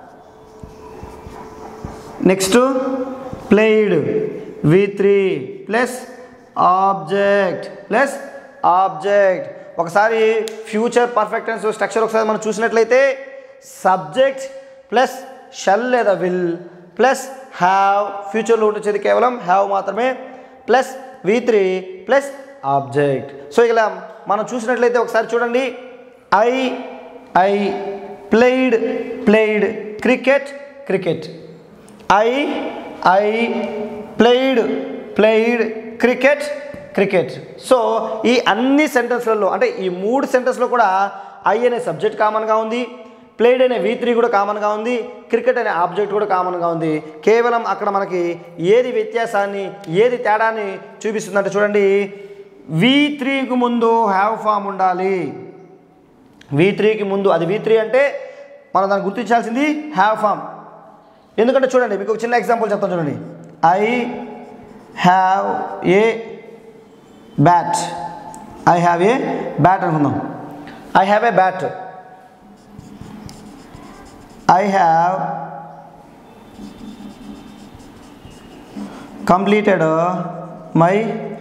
next played V three plus object plus object ఒకసారి ఫ్యూచర్ పర్ఫెక్ట్ టెన్స్ స్ట్రక్చర్ ఒకసారి మనం చూసినట్లయితే సబ్జెక్ట్ ప్లస్ షల్ లేదా విల్ ప్లస్ హ్యావ్ ఫ్యూచర్లో ఉండొచ్చేది కేవలం హ్యావ్ మాత్రమే plus V three plus object so ఇలా మనం చూసినట్లయితే ఒకసారి చూడండి I I played played cricket cricket I I played played cricket cricket so ఈ అన్ని సెంటెన్స్లలో అంటే ఈ మూడు సెంటెన్స్లో కూడా ఐ అనే సబ్జెక్ట్ కామన్గా ఉంది ప్లేడ్ అనే వి త్రీ కూడా కామన్గా ఉంది క్రికెట్ అనే ఆబ్జెక్ట్ కూడా కామన్గా ఉంది కేవలం అక్కడ మనకి ఏది వ్యత్యాసాన్ని ఏది తేడాన్ని చూపిస్తుందంటే చూడండి వి త్రీకి ముందు హ్యావ్ ఫామ్ ఉండాలి వి త్రీకి ముందు అది వి త్రీ అంటే మనం దాన్ని గుర్తించాల్సింది హ్యావ్ ఫామ్ ఎందుకంటే చూడండి మీకు ఒక చిన్న ఎగ్జాంపుల్ చెప్తాను చూడండి I have a bat I have a bat అనుకుందాం I have a bat I have completed my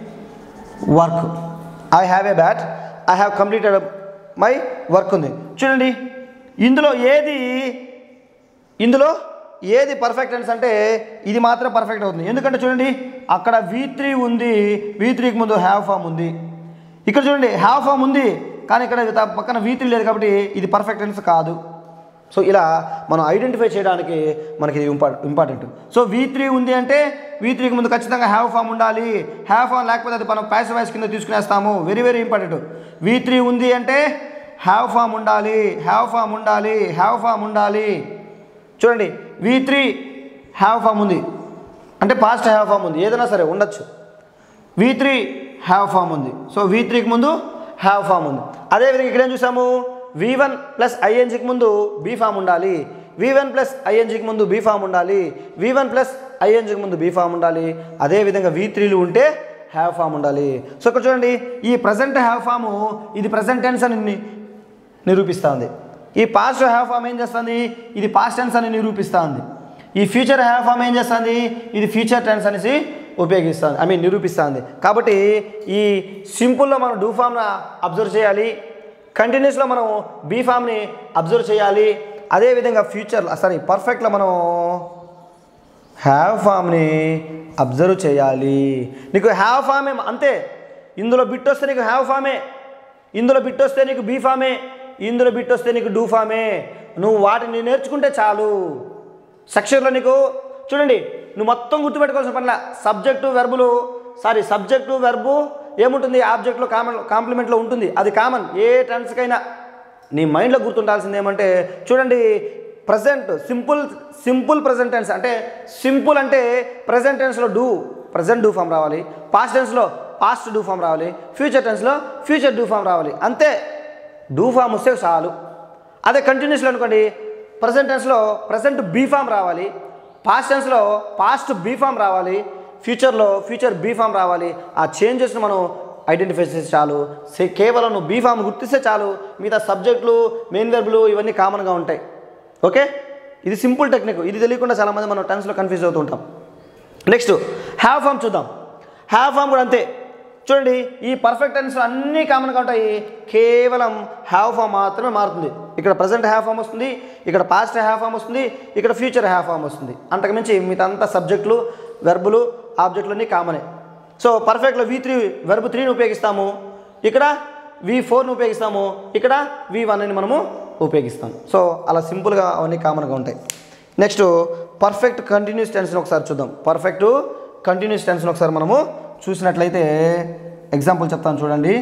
work I have a bat I have completed my work ఉంది చూడండి ఇందులో ఏది ఇందులో ఏది పర్ఫెక్ట్ టెన్స్ అంటే ఇది మాత్రం పర్ఫెక్ట్ అవుతుంది ఎందుకంటే చూడండి అక్కడ వి త్రీ ఉంది వి త్రీకి ముందు హ్యావ్ ఫామ్ ఉంది ఇక్కడ చూడండి హ్యావ్ ఫామ్ ఉంది కానీ ఇక్కడ త- పక్కన వి త్రీ లేదు కాబట్టి ఇది పర్ఫెక్ట్ టెన్స్ కాదు సో ఇలా మనం ఐడెంటిఫై చేయడానికి మనకి ఇది ఇంపా ఇంపార్టెంట్ సో వి త్రీ ఉంది అంటే వి త్రీకి ముందు ఖచ్చితంగా హ్యావ్ ఫామ్ ఉండాలి హ్యావ్ ఫామ్ లేకపోతే అది మనం ప్యాసివ్ వాయిస్ కింద తీసుకునేస్తాము very very important V three ఉంది అంటే హ్యావ్ ఫామ్ ఉండాలి హ్యావ్ ఫామ్ ఉండాలి హ్యావ్ ఫామ్ ఉండాలి చూడండి వి త్రీ హ్యావ్ ఫామ్ ఉంది అంటే పాస్ట్ హ్యావ్ ఫామ్ ఉంది ఏదైనా సరే ఉండొచ్చు వి త్రీ హ్యావ్ ఫామ్ ఉంది సో వి త్రీకి ముందు హ్యావ్ ఫామ్ ఉంది అదేవిధంగా ఇక్కడ ఏం చూసాము వి వన్ ప్లస్ ఐఎన్జికి ముందు బీ ఫామ్ ఉండాలి వి వన్ ప్లస్ ఐఎన్జికి ముందు బీ ఫామ్ ఉండాలి వి వన్ ప్లస్ ఐఎన్జికి ముందు బీ ఫామ్ ఉండాలి అదేవిధంగా వి త్రీలు ఉంటే హ్యావ్ ఫామ్ ఉండాలి సో ఇక్కడ చూడండి ఈ ప్రజెంట్ హ్యావ్ ఫాము ఇది ప్రజెంట్ టెన్స్ అని ని- నిరూపిస్తుంది ఈ పాస్ట్ హ్యావ్ ఫామ్ ఏం చేస్తుంది ఇది పాస్ట్ టెన్స్ అని నిరూపిస్తుంది ఈ ఫ్యూచర్ హ్యావ్ ఫామ్ ఏం చేస్తుంది ఇది ఫ్యూచర్ టెన్స్ అనేసి ఉపయోగిస్తుంది ఐ మీన్ నిరూపిస్తుంది కాబట్టి ఈ సింపుల్లో మనం డూ ఫామ్ని అబ్జర్వ్ చేయాలి కంటిన్యూస్లో మనం బీ ఫామ్ని అబ్జర్వ్ చేయాలి అదేవిధంగా ఫ్యూచర్ సారీ పర్ఫెక్ట్లో మనం హ్యావ్ ఫామ్ని అబ్జర్వ్ చేయాలి నీకు హ్యావ్ ఫామే అంతే ఇందులో బిట్ వస్తే నీకు హ్యావ్ ఫామే ఇందులో బిట్ వస్తే నీకు బీ ఫామే ఇందులో బిట్ వస్తే నీకు డూ ఫామే నువ్వు వాటిని నేర్చుకుంటే చాలు సెక్షన్లో నీకు చూడండి నువ్వు మొత్తం గుర్తుపెట్టుకోవాల్సిన పనిలా సబ్జెక్టు వెర్బులు సారీ సబ్జెక్టు వెర్బు ఏముంటుంది ఆబ్జెక్ట్లో కామన్ కాంప్లిమెంట్లో ఉంటుంది అది కామన్ ఏ టెన్స్కైనా నీ మైండ్లో గుర్తుండాల్సింది ఏమంటే చూడండి present simple simple present tense అంటే సింపుల్ అంటే ప్రజెంట్ టెన్స్లో డూ ప్రజెంట్ డూ ఫామ్ రావాలి పాస్ట్ టెన్స్లో పాస్ట్ డూ ఫామ్ రావాలి ఫ్యూచర్ టెన్స్లో ఫ్యూచర్ డూ ఫామ్ రావాలి అంతే డూ ఫామ్ వస్తే చాలు అదే కంటిన్యూస్లో అనుకోండి ప్రజెంట్ టెన్స్లో ప్రజెంట్ బీ ఫామ్ రావాలి పాస్ట్ టెన్స్లో పాస్ట్ బీ ఫామ్ రావాలి ఫ్యూచర్లో ఫ్యూచర్ బీ ఫామ్ రావాలి ఆ చేంజెస్ని మనం ఐడెంటిఫై చేస్తే చాలు సే- కేవలం నువ్వు బీ ఫామ్ గుర్తిస్తే చాలు మిగతా సబ్జెక్టులు మెయిన్ వెర్బులు ఇవన్నీ కామన్గా ఉంటాయి ఓకే ఇది సింపుల్ టెక్నిక్ ఇది తెలియకుండా చాలామంది మనం టెన్స్లో కన్ఫ్యూజ్ అవుతూ ఉంటాం నెక్స్ట్ హ్యావ్ ఫామ్ చూద్దాం హ్యావ్ ఫామ్ కూడా అంతే చూడండి ఈ పర్ఫెక్ట్ టెన్స్ అన్నీ కామన్గా ఉంటాయి కేవలం హ్యావ్ ఫామ్ మాత్రమే మారుతుంది ఇక్కడ ప్రజెంట్ హ్యావ్ ఫామ్ వస్తుంది ఇక్కడ పాస్ట్ హ్యావ్ ఫామ్ వస్తుంది ఇక్కడ ఫ్యూచర్ హ్యావ్ ఫామ్ వస్తుంది అంతకుమించి మిగతా అంతా సబ్జెక్టులు వెర్బులు ఆబ్జెక్టులు అన్నీ కామనే సో పర్ఫెక్ట్లో వి త్రీ వెర్బ్ త్రీని ఉపయోగిస్తాము ఇక్కడ వి ఫోర్ని ఉపయోగిస్తాము ఇక్కడ వి వన్ అని మనము ఉపయోగిస్తాం సో అలా సింపుల్గా అవన్నీ కామన్గా ఉంటాయి నెక్స్ట్ పర్ఫెక్ట్ కంటిన్యూస్ టెన్స్ని ఒకసారి చూద్దాం పర్ఫెక్ట్ కంటిన్యూస్ టెన్స్ని ఒకసారి మనము చూసినట్లయితే ఎగ్జాంపుల్ చెప్తాను చూడండి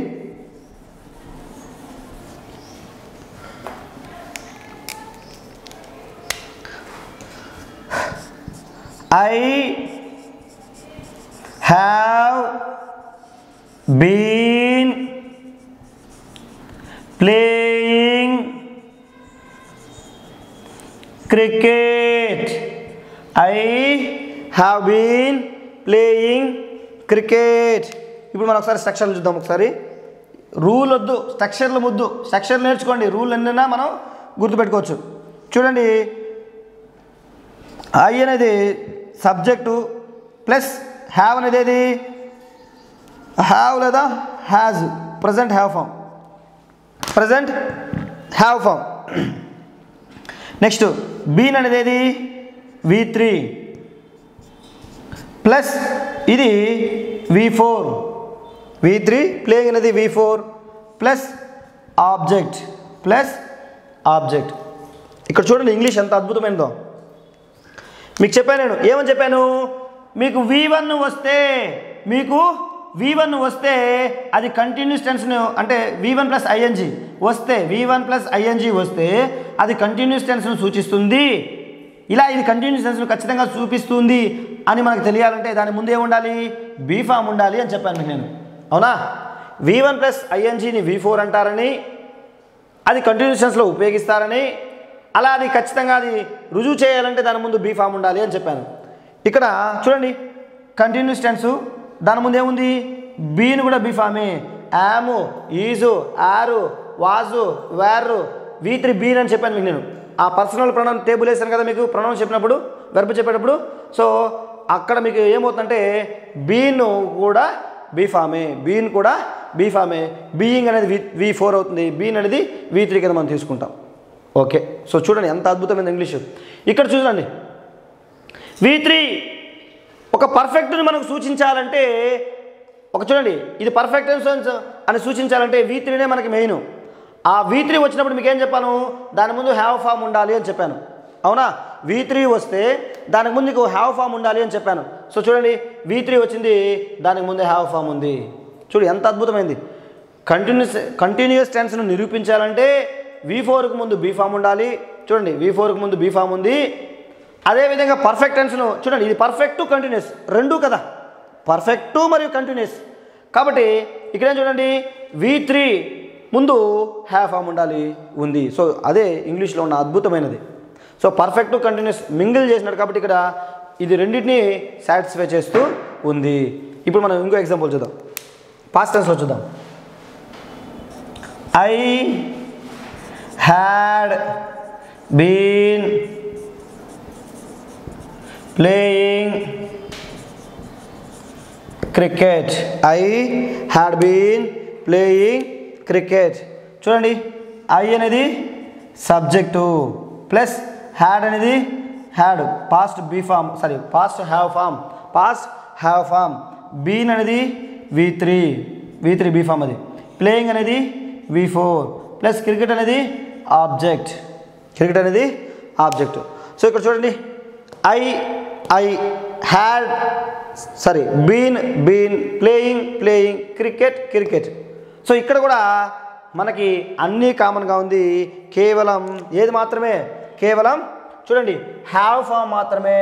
I have been playing cricket I have been playing cricket ఇప్పుడు మనం ఒకసారి స్ట్రక్చర్లు చూద్దాం ఒకసారి రూల్ వద్దు స్ట్రక్చర్లు ముద్దు స్ట్రక్చర్ నేర్చుకోండి రూల్ ఎన్నైనా మనం గుర్తుపెట్టుకోవచ్చు చూడండి ఐ అనేది సబ్జెక్టు ప్లస్ హ్యావ్ అనేది ఏది హ్యావ్ లేదా has present have form present have form next been అనేది ఏది వి త్రీ ప్లస్ ఇది V four V three playing అనేది V four plus object plus object ఇక్కడ చూడండి ఇంగ్లీష్ ఎంత అద్భుతమైనదో మీకు చెప్పాను నేను ఏమని చెప్పాను మీకు వి వన్ వస్తే మీకు వి వన్ వస్తే అది కంటిన్యూస్ టెన్స్ను అంటే వి వన్ ప్లస్ ఐఎన్జి వస్తే వి వన్ ప్లస్ ఐఎన్జి వస్తే అది కంటిన్యూస్ టెన్స్ను సూచిస్తుంది ఇలా ఇది కంటిన్యూస్ టెన్స్ను ఖచ్చితంగా చూపిస్తుంది అని మనకు తెలియాలంటే దాని ముందు ఏముండాలి బీ ఫామ్ ఉండాలి అని చెప్పాను మీకు నేను అవునా వి వన్ ప్లస్ ఐఎన్జిని వి ఫోర్ అంటారని అది కంటిన్యూస్ టెన్స్లో ఉపయోగిస్తారని అలా అది ఖచ్చితంగా అది రుజువు చేయాలంటే దాని ముందు బీ ఫామ్ ఉండాలి అని చెప్పాను ఇక్కడ చూడండి కంటిన్యూస్ టెన్స్ దాని ముందు ఏముంది బీని కూడా బీ ఫామే am is are was were V three been అని చెప్పాను మీకు నేను ఆ పర్సనల్ ప్రొనౌన్ టేబుల్ వేసాను కదా మీకు ప్రొనౌన్ చెప్పినప్పుడు వెర్బ్ చెప్పేటప్పుడు సో అక్కడ మీకు ఏమవుతుందంటే బీన్ కూడా బీఫామే బీన్ కూడా బీఫామే బీయింగ్ అనేది వి వి ఫోర్ అవుతుంది బీన్ అనేది వి త్రీ కింద మనం తీసుకుంటాం ఓకే సో చూడండి ఎంత అద్భుతమైన ఇంగ్లీష్ ఇక్కడ చూడండి వి త్రీ ఒక పర్ఫెక్ట్ని మనకు సూచించాలంటే ఒక చూడండి ఇది పర్ఫెక్ట్ అని సూచించాలంటే వి త్రీనే మనకి మెయిన్ ఆ వి త్రీ వచ్చినప్పుడు మీకు ఏం చెప్పాను దాని ముందు హ్యావ్ ఫామ్ ఉండాలి అని చెప్పాను అవునా వి త్రీ వస్తే దానికి ముందు నీకు హ్యావ్ ఫామ్ ఉండాలి అని చెప్పాను సో చూడండి వి త్రీ వచ్చింది దానికి ముందే హ్యావ్ ఫామ్ ఉంది చూడు ఎంత అద్భుతమైంది కంటిన్యూస్ కంటిన్యూస్ టెన్స్ను నిరూపించాలంటే వి ఫోర్కి ముందు బీ ఫామ్ ఉండాలి చూడండి వి ఫోర్కి ముందు బీ ఫామ్ ఉంది అదేవిధంగా పర్ఫెక్ట్ టెన్స్ను చూడండి ఇది పర్ఫెక్ట్ కంటిన్యూస్ రెండు కదా పర్ఫెక్ట్ మరియు కంటిన్యూస్ కాబట్టి ఇక్కడేం చూడండి వి త్రీ ముందు హ్యావ్ ఫామ్ ఉండాలి ఉంది సో అదే ఇంగ్లీష్లో ఉన్న అద్భుతమైనది సో పర్ఫెక్ట్ కంటిన్యూస్ మింగిల్ చేసినాడు కాబట్టి ఇక్కడ ఇది రెండింటిని సాటిస్ఫై చేస్తూ ఉంది ఇప్పుడు మనం ఇంకో ఎగ్జాంపుల్ చూద్దాం పాస్ట్ టెన్స్లో చూద్దాం I had been playing cricket I had been playing cricket చూడండి ఐ అనేది సబ్జెక్టు ప్లస్ హ్యాడ్ అనేది had past be form sorry past have form past have form been అనేది V three V three be form అది playing అనేది V four plus cricket అనేది object cricket అనేది object so ఇక్కడ చూడండి I I had sorry been been playing playing cricket cricket so ఇక్కడ కూడా మనకి అన్నీ కామన్గా ఉంది కేవలం ఏది మాత్రమే కేవలం చూడండి హ్యావ్ ఫామ్ మాత్రమే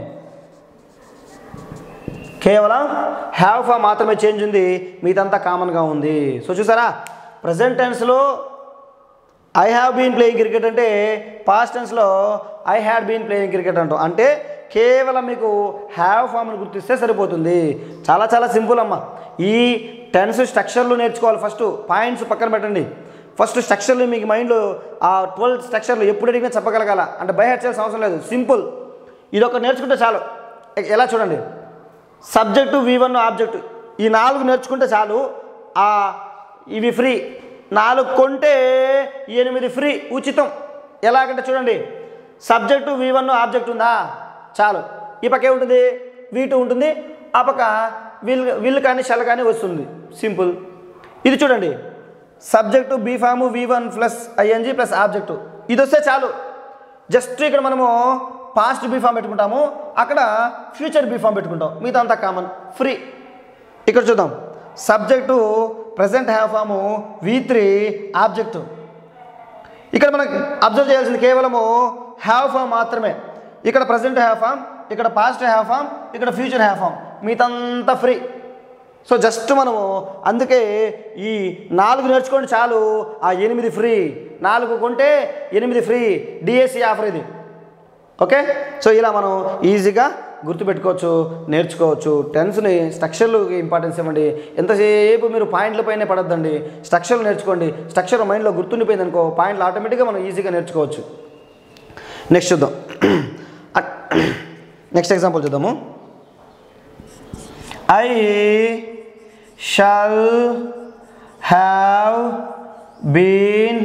కేవలం హ్యావ్ ఫామ్ మాత్రమే చేంజ్ ఉంది మీదంతా కామన్గా ఉంది సో చూసారా ప్రజెంట్ టెన్స్లో I have been playing cricket అంటే పాస్ట్ టెన్స్లో I had been playing cricket అంటాం అంటే కేవలం మీకు హ్యావ్ ఫామ్ని గుర్తిస్తే సరిపోతుంది చాలా చాలా సింపుల్ అమ్మ ఈ టెన్స్ స్ట్రక్చర్లు నేర్చుకోవాలి ఫస్ట్ పాయింట్స్ పక్కన పెట్టండి ఫస్ట్ స్ట్రక్చర్లు మీకు మైండ్లో ఆ ట్వెల్వ్ స్ట్రక్చర్లు ఎప్పుడు అడిగినా చెప్పగలగాల అంటే బయట చేయాల్సిన అవసరం లేదు సింపుల్ ఇది ఒక నేర్చుకుంటే చాలు ఎ- ఎలా చూడండి సబ్జెక్టు వి వన్ ఆబ్జెక్టు ఈ నాలుగు నేర్చుకుంటే చాలు ఆ ఇవి ఫ్రీ నాలుగు కొంటే ఎనిమిది ఫ్రీ ఉచితం ఎలాగంటే చూడండి సబ్జెక్టు వి వన్ ఆబ్జెక్ట్ ఉందా చాలు ఈ పక్క ఏముంటుంది వి టూ ఉంటుంది ఆ పక్క విల్ విల్ కానీ షల్ కానీ వస్తుంది సింపుల్ ఇది చూడండి subject be form V one plus I N G plus object ఇది వస్తే చాలు జస్ట్ ఇక్కడ మనము పాస్ట్ బీఫామ్ పెట్టుకుంటాము అక్కడ ఫ్యూచర్ బీఫామ్ పెట్టుకుంటాం మిగతా అంతా కామన్ ఫ్రీ ఇక్కడ చూద్దాం subject present have form V three object ఇక్కడ మనకి అబ్జర్వ్ చేయాల్సింది కేవలము హ్యావ్ ఫామ్ మాత్రమే ఇక్కడ ప్రజెంట్ హ్యావ్ ఫామ్ ఇక్కడ పాస్ట్ హ్యావ్ ఫామ్ ఇక్కడ ఫ్యూచర్ హ్యావ్ ఫామ్ మిగతంతా ఫ్రీ సో జస్ట్ మనము అందుకే ఈ నాలుగు నేర్చుకోండి చాలు ఆ ఎనిమిది ఫ్రీ నాలుగు కొంటే ఎనిమిది ఫ్రీ డిఎస్సి ఆఫర్ ఇది ఓకే సో ఇలా మనం ఈజీగా గుర్తుపెట్టుకోవచ్చు నేర్చుకోవచ్చు టెన్స్ని స్ట్రక్చర్లు ఇంపార్టెన్స్ ఇవ్వండి ఎంతసేపు మీరు పాయింట్ల పైనే పడద్దండి స్ట్రక్చర్లు నేర్చుకోండి స్ట్రక్చర్ మైండ్లో గుర్తుండిపోయింది అనుకో పాయింట్లు ఆటోమేటిక్గా మనం ఈజీగా నేర్చుకోవచ్చు నెక్స్ట్ చూద్దాం నెక్స్ట్ ఎగ్జాంపుల్ చూద్దాము I shall have been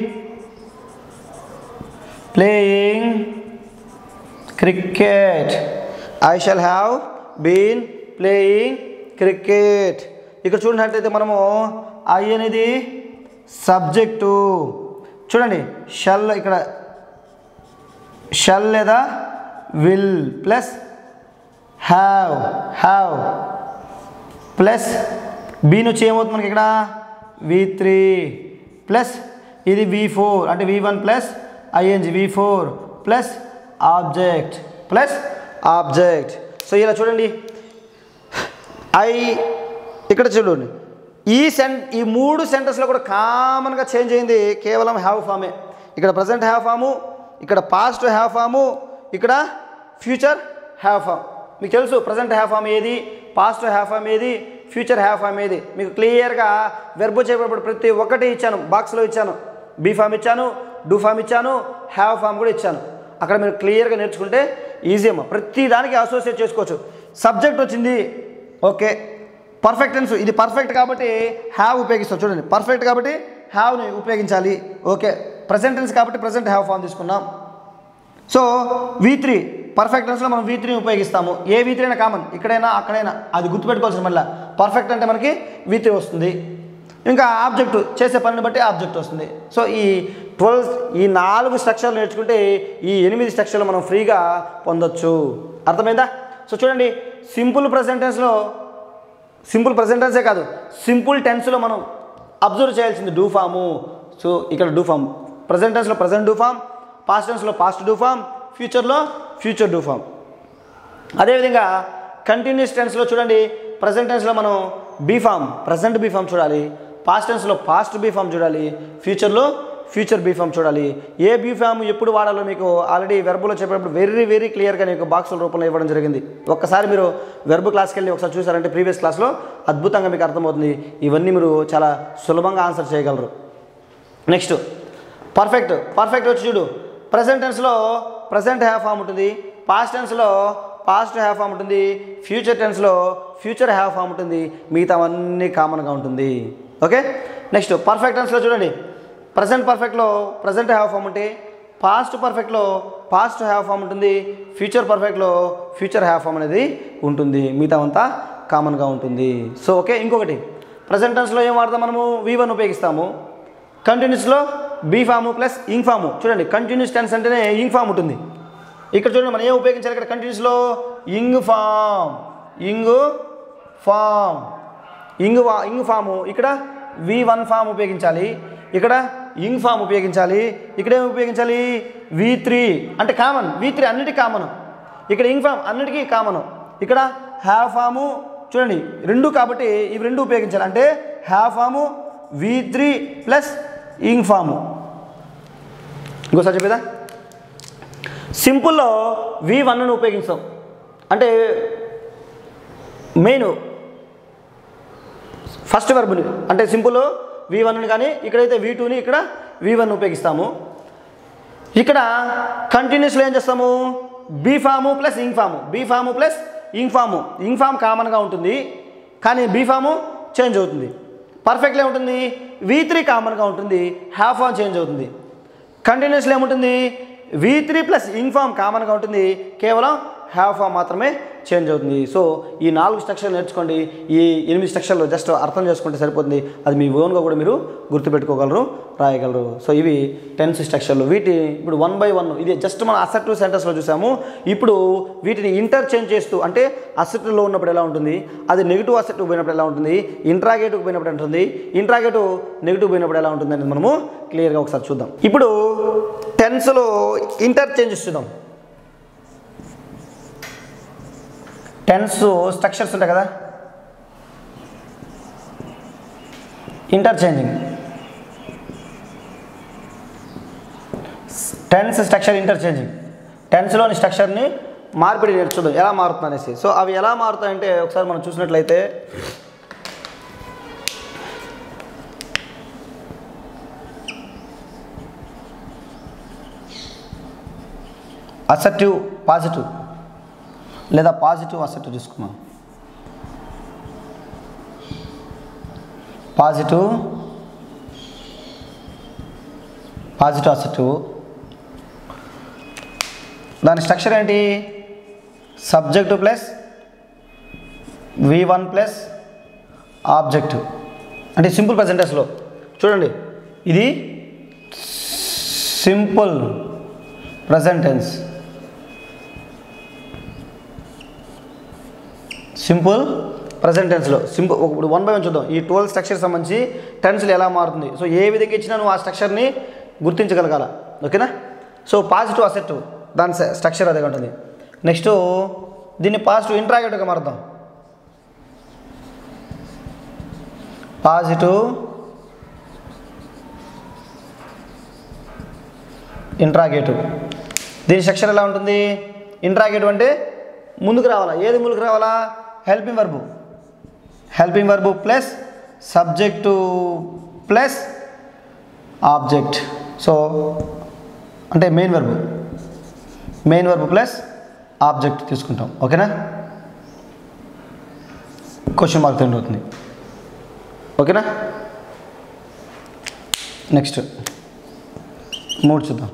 playing cricket I shall have been playing cricket ఇక్కడ చూసినట్లయితే మనము ఐ అనేది సబ్జెక్టు చూడండి షల్ ఇక్కడ షల్ లేదా will plus have have plus be నుంచి ఏమవుతుంది మనకి ఇక్కడ వి త్రీ ప్లస్ ఇది వి ఫోర్ అంటే V one plus ING V four plus object plus object so ఇలా చూడండి ఐ ఇక్కడ చూడండి ఈ సెన్ ఈ మూడు సెంటెన్స్లో కూడా కామన్గా చేంజ్ అయింది కేవలం హ్యావ్ ఫామే ఇక్కడ ప్రజెంట్ హ్యావ్ ఫాము ఇక్కడ పాస్ట్ హ్యావ్ ఫాము ఇక్కడ ఫ్యూచర్ హ్యావ్ ఫామ్ మీకు తెలుసు ప్రజెంట్ హ్యావ్ ఫామ్ ఏది పాస్ట్ హ్యావ్ ఫామ్ ఏది ఫ్యూచర్ హ్యావ్ ఫామ్ ఏది మీకు క్లియర్గా వెర్బు చేయబడి ప్రతి ఒక్కటి ఇచ్చాను బాక్స్లో ఇచ్చాను బీ ఫామ్ ఇచ్చాను డూ ఫామ్ ఇచ్చాను హ్యావ్ ఫామ్ కూడా ఇచ్చాను అక్కడ మీరు క్లియర్గా నేర్చుకుంటే ఈజీ అమ్మా ప్రతి దానికి అసోసియేట్ చేసుకోవచ్చు సబ్జెక్ట్ వచ్చింది ఓకే పర్ఫెక్ట్ టెన్స్ ఇది పర్ఫెక్ట్ కాబట్టి హ్యావ్ ఉపయోగిస్తాం చూడండి పర్ఫెక్ట్ కాబట్టి హ్యావ్ని ఉపయోగించాలి ఓకే ప్రజెంట్ టెన్స్ కాబట్టి ప్రజెంట్ హ్యావ్ ఫామ్ తీసుకున్నాం సో వి త్రీ పర్ఫెక్ట్ టెన్స్లో మనం వి త్రీని ఉపయోగిస్తాము ఏ వి త్రీ అయినా కామన్ ఇక్కడైనా అక్కడైనా అది గుర్తుపెట్టుకోవాల్సిన మళ్ళీ పర్ఫెక్ట్ అంటే మనకి వి త్రీ వస్తుంది ఇంకా ఆబ్జెక్ట్ చేసే పనిని బట్టి ఆబ్జెక్ట్ వస్తుంది సో ఈ ట్వెల్వ్ ఈ నాలుగు స్ట్రక్చర్లు నేర్చుకుంటే ఈ ఎనిమిది స్ట్రక్చర్లు మనం ఫ్రీగా పొందొచ్చు అర్థమైందా సో చూడండి సింపుల్ ప్రజెంటెన్స్లో సింపుల్ ప్రజెంట్ టెన్సే కాదు సింపుల్ టెన్స్లో మనం అబ్జర్వ్ చేయాల్సింది డూ ఫాము సో ఇక్కడ డూ ఫామ్ ప్రజెంట్ టెన్స్లో ప్రజెంట్ డూ ఫామ్ పాస్ట్ టెన్స్లో పాస్ట్ డూ ఫామ్ ఫ్యూచర్లో ఫ్యూచర్ డూ ఫామ్ అదేవిధంగా కంటిన్యూస్ టెన్స్లో చూడండి ప్రజెంట్ టెన్స్లో మనం be form present be form చూడాలి పాస్ట్ టెన్స్లో పాస్ట్ బీ ఫామ్ చూడాలి ఫ్యూచర్లో ఫ్యూచర్ బీ ఫామ్ చూడాలి ఏ బీ ఫామ్ ఎప్పుడు వాడాలో మీకు ఆల్రెడీ వెర్బులో చెప్పినప్పుడు వెరీ వెరీ క్లియర్గా మీకు బాక్సుల రూపంలో ఇవ్వడం జరిగింది ఒక్కసారి మీరు వెర్బు క్లాస్కి వెళ్ళి ఒకసారి చూసారంటే ప్రీవియస్ క్లాస్లో అద్భుతంగా మీకు అర్థమవుతుంది ఇవన్నీ మీరు చాలా సులభంగా ఆన్సర్ చేయగలరు నెక్స్ట్ పర్ఫెక్ట్ పర్ఫెక్ట్ వచ్చి చూడు ప్రజెంట్ టెన్స్లో ప్రజెంట్ హ్యావ్ ఫామ్ ఉంటుంది పాస్ట్ టెన్స్లో పాస్ట్ హ్యావ్ ఫామ్ ఉంటుంది ఫ్యూచర్ టెన్స్లో ఫ్యూచర్ హ్యావ్ ఫామ్ ఉంటుంది మిగతావన్నీ కామన్గా ఉంటుంది ఓకే నెక్స్ట్ పర్ఫెక్ట్ టెన్స్లో చూడండి ప్రజెంట్ పర్ఫెక్ట్లో ప్రజెంట్ హ్యావ్ ఫామ్ ఉంటే పాస్ట్ పర్ఫెక్ట్లో పాస్ట్ హ్యావ్ ఫామ్ ఉంటుంది ఫ్యూచర్ పర్ఫెక్ట్లో ఫ్యూచర్ హ్యావ్ ఫామ్ అనేది ఉంటుంది మిగతావంతా కామన్గా ఉంటుంది సో ఓకే ఇంకొకటి ప్రజెంట్ టెన్స్లో ఏం వాడతాం మనము వి వన్ ఉపయోగిస్తాము కంటిన్యూస్లో be form plus ing form చూడండి కంటిన్యూస్ టెన్స్ అంటేనే ఇంగ్ ఫామ్ ఉంటుంది ఇక్కడ చూడండి మనం ఏం ఉపయోగించాలి ఇక్కడ కంటిన్యూస్లో ఇంగ్ ఫామ్ ఇంగ్ ఫామ్ ఇంగ్ వా ఇంగ్ ఫాము ఇక్కడ వి వన్ ఫామ్ ఉపయోగించాలి ఇక్కడ ఇంగ్ ఫామ్ ఉపయోగించాలి ఇక్కడ ఏం ఉపయోగించాలి వి త్రీ అంటే కామన్ వి త్రీ అన్నిటికీ కామన్ ఇక్కడ ఇంగ్ ఫామ్ అన్నిటికీ కామన్ ఇక్కడ హ్యావ్ ఫాము చూడండి రెండు కాబట్టి ఇవి రెండు ఉపయోగించాలి అంటే have form V three plus ing form ఇంకోసారి చెప్పేదా సింపుల్లో వి వన్ను ఉపయోగిస్తాం అంటే మెయిన్ ఫస్ట్ వెర్బ్ని అంటే సింపుల్ వి వన్ని కానీ ఇక్కడైతే వి టూని ఇక్కడ వి వన్ ఉపయోగిస్తాము ఇక్కడ కంటిన్యూస్లో ఏం చేస్తాము be form plus ing form be form plus ing form ing form కామన్గా ఉంటుంది కానీ బీ ఫాము చేంజ్ అవుతుంది పర్ఫెక్ట్లో ఏముంటుంది వి త్రీ కామన్గా ఉంటుంది హ్యావ్ ఫామ్ చేంజ్ అవుతుంది కంటిన్యూస్లో ఏముంటుంది V three plus ing form కామన్గా ఉంటుంది కేవలం హ్యావ్ ఫామ్ మాత్రమే చేంజ్ అవుతుంది సో ఈ నాలుగు స్ట్రక్చర్లు నేర్చుకోండి ఈ ఎనిమిది స్ట్రక్చర్లు జస్ట్ అర్థం చేసుకుంటే సరిపోతుంది అది మీ ఓన్గా కూడా మీరు గుర్తుపెట్టుకోగలరు రాయగలరు సో ఇవి టెన్స్ స్ట్రక్చర్లు వీటి ఇప్పుడు వన్ బై వన్ ఇది జస్ట్ మన అసెటివ్ సెంటెన్స్లో చూసాము ఇప్పుడు వీటిని ఇంటర్చేంజ్ చేస్తూ అంటే అసెట్లో ఉన్నప్పుడు ఎలా ఉంటుంది అది నెగిటివ్ అసెట్ పోయినప్పుడు ఎలా ఉంటుంది ఇంట్రాగేటివ్ పోయినప్పుడు ఉంటుంది ఇంట్రాగేటివ్ నెగిటివ్ పోయినప్పుడు ఎలా ఉంటుంది అనేది మనము క్లియర్గా ఒకసారి చూద్దాం ఇప్పుడు టెన్స్లో ఇంటర్చేంజెస్ చూద్దాం టెన్స్ స్ట్రక్చర్స్ ఉంటాయి కదా ఇంటర్చేంజింగ్ టెన్స్ స్ట్రక్చర్ ఇంటర్చేంజింగ్ టెన్స్లోని స్ట్రక్చర్ని మార్పిడి నేర్చుకుందాం ఎలా మారుతుంది అనేసి సో అవి ఎలా మారుతాయంటే ఒకసారి మనం చూసినట్లయితే అసెటివ్ పాజిటివ్ లేదా పాజిటివ్ అసెట్ తీసుకున్నాం పాజిటివ్ పాజిటివ్ అసెట్ దాని స్ట్రక్చర్ ఏంటి subject plus V one plus object అంటే సింపుల్ ప్రజెంటెన్స్లో చూడండి ఇది సింపుల్ ప్రజెంటెన్స్ సింపుల్ ప్రజెంట్ టెన్స్లో సింపుల్ ఇప్పుడు వన్ బై వన్ చూద్దాం ఈ ట్వెల్వ్ స్ట్రక్చర్ సంబంధించి టెన్స్లు ఎలా మారుతుంది సో ఏ విధంగా ఇచ్చినా నువ్వు ఆ స్ట్రక్చర్ని గుర్తించగలగాల ఓకేనా సో పాజిటివ్ అసెట్ దాని స్ట్రక్చర్ అదే ఉంటుంది నెక్స్ట్ దీన్ని పాజిటివ్ ఇంట్రాగేటివ్గా మారుద్దాం పాజిటివ్ ఇంట్రాగేటివ్ దీని స్ట్రక్చర్ ఎలా ఉంటుంది ఇంట్రాగేటివ్ అంటే ముందుకు రావాలా ఏది ముందుకు రావాలా helping verb helping verb plus subject plus object so అంటే main verb main verb plus object తీసుకుంటాం ఓకేనా క్వశ్చన్ మార్క్ తిండి అవుతుంది ఓకేనా నెక్స్ట్ మూడు చూద్దాం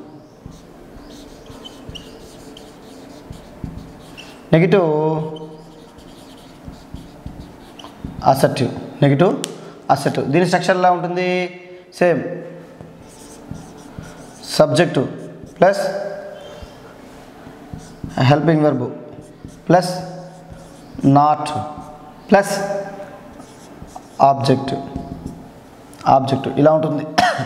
నెగిటివ్ అసెటివ్ నెగిటివ్ అసెటివ్ దీని స్ట్రక్చర్ ఎలా ఉంటుంది same subject plus helping verb plus not plus object object ఇలా ఉంటుంది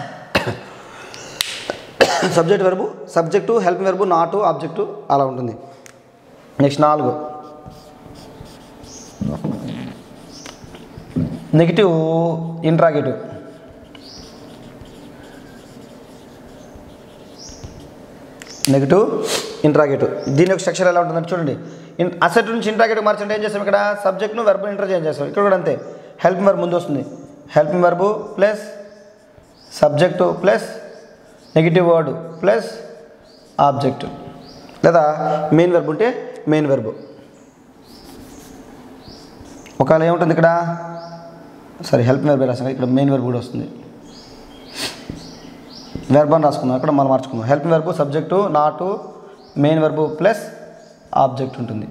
subject verb subject helping verb not object అలా ఉంటుంది నెక్స్ట్ నాలుగు నెగిటివ్ ఇంట్రాగేటివ్ నెగిటివ్ ఇంట్రాగేటివ్ దీని యొక్క స్ట్రక్చర్ ఎలా ఉంటుందంటే చూడండి ఇన్ అసెట్ నుంచి ఇంట్రాగేటివ్ మార్చంటే ఏం చేస్తాం ఇక్కడ సబ్జెక్ట్ను వెర్బ్ ఇంటర్చేంజ్ చేస్తాం ఇక్కడ కూడా అంతే హెల్పింగ్ వర్బ్ ముందు వస్తుంది helping verb plus subject plus negative word plus object లేదా మెయిన్ వెర్బ్ ఉంటే మెయిన్ వెర్బ్ ఒకవేళ ఏముంటుంది ఇక్కడ సరే హెల్ప్ వెర్బ్ రాసాం ఇక్కడ మెయిన్ వెర్బ్ కూడా వస్తుంది వెర్బ్ అని రాసుకుందాం అక్కడ మనం మార్చుకుందాం help verb subject not main verb plus object ఉంటుంది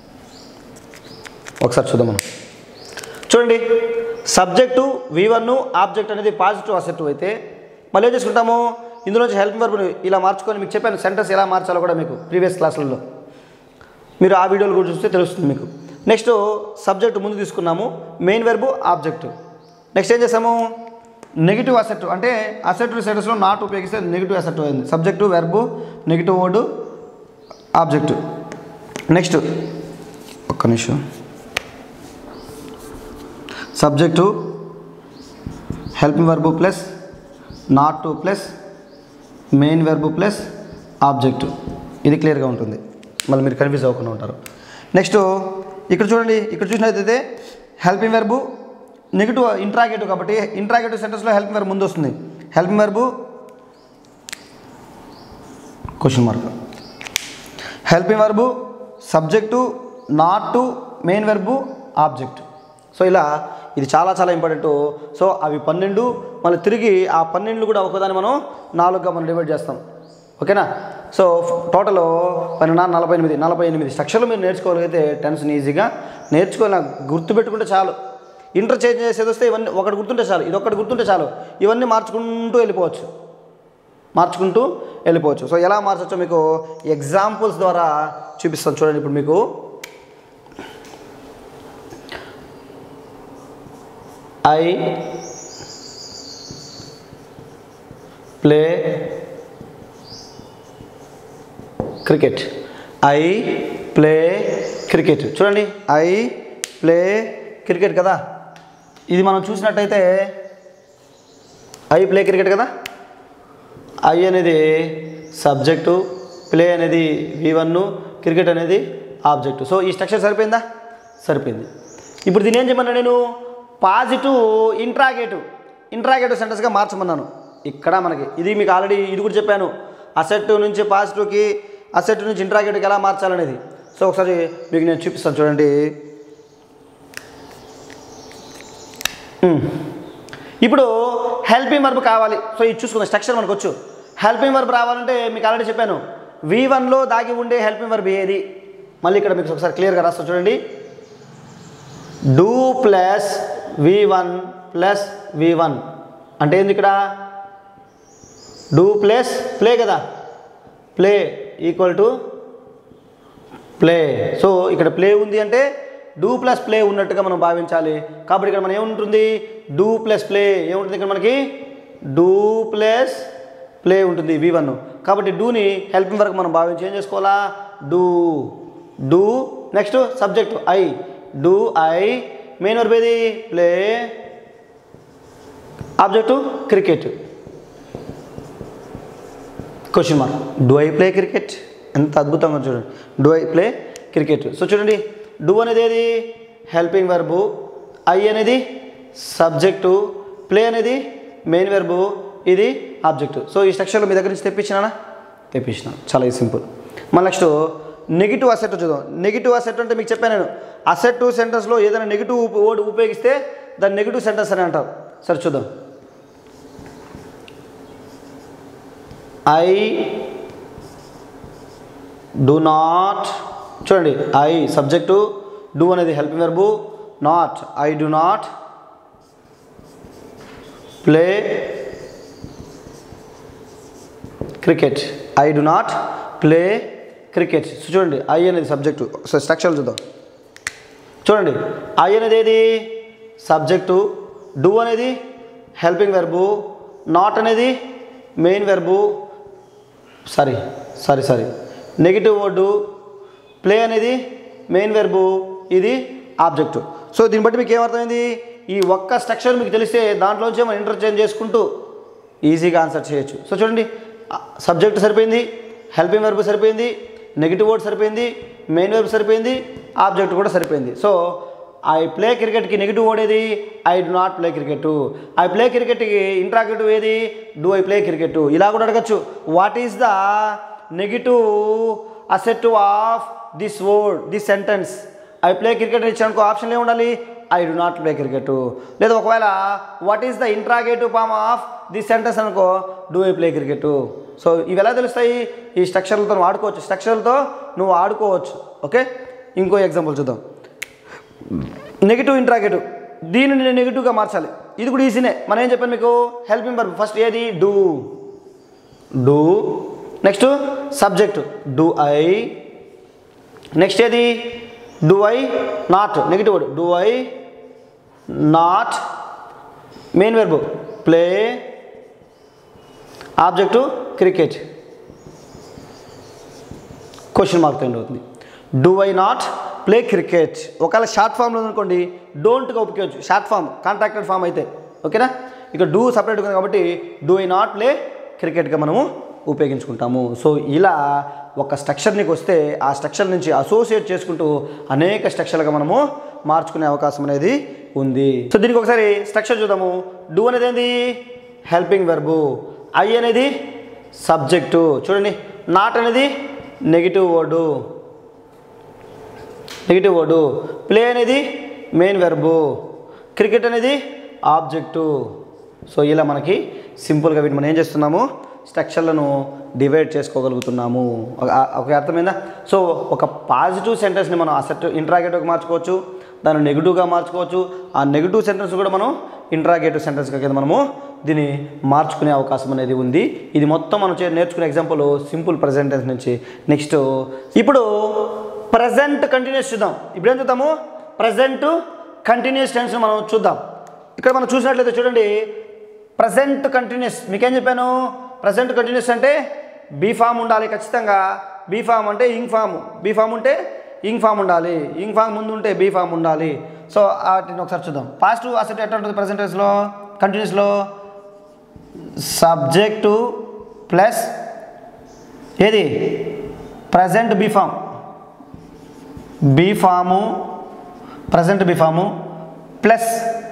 ఒకసారి చూద్దాం మనం చూడండి సబ్జెక్టు వి వన్ ఆబ్జెక్ట్ అనేది పాజిటివ్ అసెప్టివ్ అయితే మళ్ళీ ఏం చేసుకుంటాము ఇందులోంచి హెల్ప్ వెర్బ్ని ఇలా మార్చుకొని మీకు చెప్పాను సెంటెన్స్ ఎలా మార్చాలో కూడా మీకు ప్రీవియస్ క్లాసులలో మీరు ఆ వీడియోలు కూడా చూస్తే తెలుస్తుంది మీకు నెక్స్ట్ సబ్జెక్ట్ ముందు తీసుకున్నాము మెయిన్ వెర్బు ఆబ్జెక్ట్ నెక్స్ట్ ఏం చేసాము నెగిటివ్ అసెట్ అంటే అసెట్ సెటెస్లో నాట్ ఉపయోగిస్తే నెగిటివ్ అసెట్ అయింది subject verb negative word object next ఒక్క నిమిషం subject helping verb plus not to plus main verb plus object ఇది క్లియర్గా ఉంటుంది మళ్ళీ మీరు కన్ఫ్యూజ్ అవ్వకుండా ఉంటారు నెక్స్ట్ ఇక్కడ చూడండి ఇక్కడ చూసినట్లయితే హెల్పింగ్ వెర్బు నెగిటివ్ ఇంట్రాగేటివ్ కాబట్టి ఇంట్రాగేటివ్ సెంటెన్స్లో హెల్పింగ్ వెర్బ్ ముందు వస్తుంది helping verb question mark helping verb subject not to main verb object so ఇలా ఇది చాలా చాలా ఇంపార్టెంట్ సో అవి పన్నెండు మళ్ళీ తిరిగి ఆ పన్నెండు కూడా ఒకదాన్ని మనం నాలుగుగా మనం డివైడ్ చేస్తాం ఓకేనా సో టోటల్ పన్నెండు నలభై ఎనిమిది నలభై ఎనిమిది స్ట్రక్చర్లు మీరు నేర్చుకోగలిగితే టెన్షన్ ఈజీగా నేర్చుకోవాలి గుర్తుపెట్టుకుంటే చాలు ఇంటర్చేంజ్ చేసేది వస్తే ఇవన్నీ ఒకటి గుర్తుంటే చాలు ఇది ఒకటి గుర్తుంటే చాలు ఇవన్నీ మార్చుకుంటూ వెళ్ళిపోవచ్చు మార్చుకుంటూ వెళ్ళిపోవచ్చు సో ఎలా మార్చొచ్చో మీకు ఎగ్జాంపుల్స్ ద్వారా చూపిస్తాను చూడండి ఇప్పుడు మీకు I play cricket I play cricket చూడండి ఐ ప్లే క్రికెట్ కదా ఇది మనం చూసినట్టయితే ఐ ప్లే క్రికెట్ కదా ఐ అనేది సబ్జెక్టు ప్లే అనేది వి వన్ క్రికెట్ అనేది ఆబ్జెక్టు సో ఈ స్ట్రక్చర్ సరిపోయిందా సరిపోయింది ఇప్పుడు దీని ఏం చేయమన్నా నేను పాజిటివ్ ఇంట్రాగేటివ్ ఇంట్రాగేటివ్ సెంటెన్స్గా మార్చమన్నాను ఇక్కడ మనకి ఇది మీకు ఆల్రెడీ ఇది కూడా చెప్పాను అసెట్ నుంచి పాజిటివ్కి అసెట్ నుంచి ఇంట్రాగేటివ్కి ఎలా మార్చాలనేది సో ఒకసారి మీకు నేను చూపిస్తాను చూడండి ఉమ్. ఇప్పుడు హెల్పింగ్ వర్బ్ కావాలి సో ఇది చూసుకుందాం స్ట్రక్చర్ మనకు వచ్చు హెల్పింగ్ వర్బ్ రావాలంటే మీకు ఆల్రెడీ చెప్పాను వి వన్లో దాగి ఉండే హెల్పింగ్ వర్బ్ ఏది మళ్ళీ ఇక్కడ మీకు ఒకసారి క్లియర్గా రాస్తాను చూడండి do plus V one plus V one అంటే ఏంది ఇక్కడ డూ ప్లస్ ప్లే కదా play equal to play so ఇక్కడ ప్లే ఉంది అంటే డూ ప్లస్ ప్లే ఉన్నట్టుగా మనం భావించాలి కాబట్టి ఇక్కడ మనం ఏముంటుంది డూ ప్లస్ ప్లే ఏముంటుంది ఇక్కడ మనకి డూ ప్లస్ ప్లే ఉంటుంది వి వన్ కాబట్టి డూని హెల్పింగ్ వరకు మనం భావించి ఏం చేసుకోవాలా do do next subject I do I main verb ఏది play object cricket question mark do I play cricket ఎంత అద్భుతంగా ఉంది చూడండి do I play cricket so చూడండి డూ అనేది ఏది హెల్పింగ్ వెర్బు ఐ అనేది సబ్జెక్టు ప్లే అనేది మెయిన్ వెర్బు ఇది ఆబ్జెక్టు సో ఈ స్ట్రక్చర్లో మీ దగ్గర నుంచి తెప్పించినానా తెప్పించిన చాలా సింపుల్ మళ్ళీ నెక్స్ట్ నెగిటివ్ అసెట్ చూద్దాం నెగిటివ్ అసెట్ అంటే మీకు చెప్పాను నేను అసెట్ సెంటెన్స్లో ఏదైనా నెగిటివ్ వర్డ్ ఉపయోగిస్తే దాన్ని నెగిటివ్ సెంటెన్స్ అని అంటారు సరే చూద్దాం ఐ డు నాట్ చూడండి ఐ సబ్జెక్టు డూ అనేది helping verb not I do not play cricket I do not play cricket చూడండి ఐ అనేది సబ్జెక్టు సో స్ట్రక్చర్ చూద్దాం చూడండి ఐ అనేది ఏది సబ్జెక్టు డూ అనేది హెల్పింగ్ వెర్బు నాట్ అనేది main verb sorry sorry sorry negative word play అనేది main verb ఇది ఆబ్జెక్టు సో దీన్ని బట్టి మీకు ఏమర్థమైంది ఈ ఒక్క స్ట్రక్చర్ మీకు తెలిస్తే దాంట్లోంచి మనం ఇంటర్చేంజ్ చేసుకుంటూ ఈజీగా ఆన్సర్ చేయొచ్చు సో చూడండి సబ్జెక్ట్ సరిపోయింది హెల్పింగ్ వెర్బ్ సరిపోయింది నెగిటివ్ వర్డ్ సరిపోయింది మెయిన్ వెర్బ్ సరిపోయింది ఆబ్జెక్ట్ కూడా సరిపోయింది సో ఐ ప్లే క్రికెట్కి నెగిటివ్ వర్డ్ ఏది I do not play cricket I play క్రికెట్కి ఇంట్రాగేటివ్ ఏది డూ ఐ ప్లే క్రికెట్ ఇలా కూడా అడగచ్చు what is the negative assertive of this word this sentence I play cricket ఇచ్చానుకో ఆప్షన్ ఏమి ఉండాలి I do not play cricket లేదా ఒకవేళ what is the interrogative form of this sentence అనుకో do I play cricket so ఇవి ఎలా తెలుస్తాయి ఈ స్ట్రక్చర్లతో నువ్వు ఆడుకోవచ్చు స్ట్రక్చర్లతో నువ్వు ఆడుకోవచ్చు ఓకే ఇంకో ఎగ్జాంపుల్ చూద్దాం నెగిటివ్ ఇంట్రాగేటివ్ దీన్ని నేను నెగిటివ్గా మార్చాలి ఇది కూడా ఈజీనే మనం ఏం చెప్పాను మీకు హెల్పింగ్ వర్బ్ ఫస్ట్ ఏది do do next subject do I next ఏది do I not negative word do I not main verb play object cricket question mark end అవుతుంది do I not play cricket ఒకవేళ short ఫామ్లో అనుకోండి డోంట్గా ఉపయోగించు short form contracted form అయితే ఓకేనా ఇక do separate ఉంది కాబట్టి డూ ఐ నాట్ ప్లే క్రికెట్గా మనము ఉపయోగించుకుంటాము సో ఇలా ఒక స్ట్రక్చర్ నీకు వస్తే ఆ స్ట్రక్చర్ నుంచి అసోసియేట్ చేసుకుంటూ అనేక స్ట్రక్చర్లుగా మనము మార్చుకునే అవకాశం అనేది ఉంది సో దీనికి ఒకసారి స్ట్రక్చర్ చూద్దాము డూ అనేది ఏంది హెల్పింగ్ వెర్బు ఐ అనేది సబ్జెక్టు చూడండి నాట్ అనేది negative word negative word play అనేది మెయిన్ వెర్బు క్రికెట్ అనేది ఆబ్జెక్టు సో ఇలా మనకి సింపుల్గా వీటిని మనం ఏం చేస్తున్నాము స్ట్రక్చర్లను డివైడ్ చేసుకోగలుగుతున్నాము ఒక- ఒక అర్థమైందా సో ఒక పాజిటివ్ సెంటెన్స్ని మనం అసెట్ ఇంట్రాగేటివ్గా మార్చుకోవచ్చు దాన్ని నెగిటివ్గా మార్చుకోవచ్చు ఆ నెగిటివ్ సెంటెన్స్ కూడా మనం ఇంట్రాగేటివ్ సెంటెన్స్గా కింద మనము దీన్ని మార్చుకునే అవకాశం అనేది ఉంది ఇది మొత్తం మనం చే- నేర్చుకునే ఎగ్జాంపుల్ సింపుల్ ప్రజెంట్ టెన్స్ నుంచి నెక్స్ట్ ఇప్పుడు ప్రజెంట్ కంటిన్యూస్ చూద్దాం ఇప్పుడు ఏం చూద్దాము ప్రజెంట్ కంటిన్యూస్ టెన్స్ మనం చూద్దాం ఇక్కడ మనం చూసినట్లయితే చూడండి ప్రజెంట్ కంటిన్యూస్ మీకేం చెప్పాను ప్రజెంట్ కంటిన్యూస్ అంటే బీ ఫామ్ ఉండాలి ఖచ్చితంగా బీ ఫామ్ అంటే ఇంగ్ ఫామ్ బీ ఫామ్ ఉంటే ఇంగ్ ఫామ్ ఉండాలి ఇంగ్ ఫామ్ ముందు ఉంటే బీ ఫామ్ ఉండాలి సో వాటిని ఒకసారి చూద్దాం పాజిటివ్ అసెట్ ఎట్లా ఉంటుంది ప్రజెంట్ టెన్స్లో కంటిన్యూస్లో సబ్జెక్టు ప్లస్ ఏది present be form be form present be form plus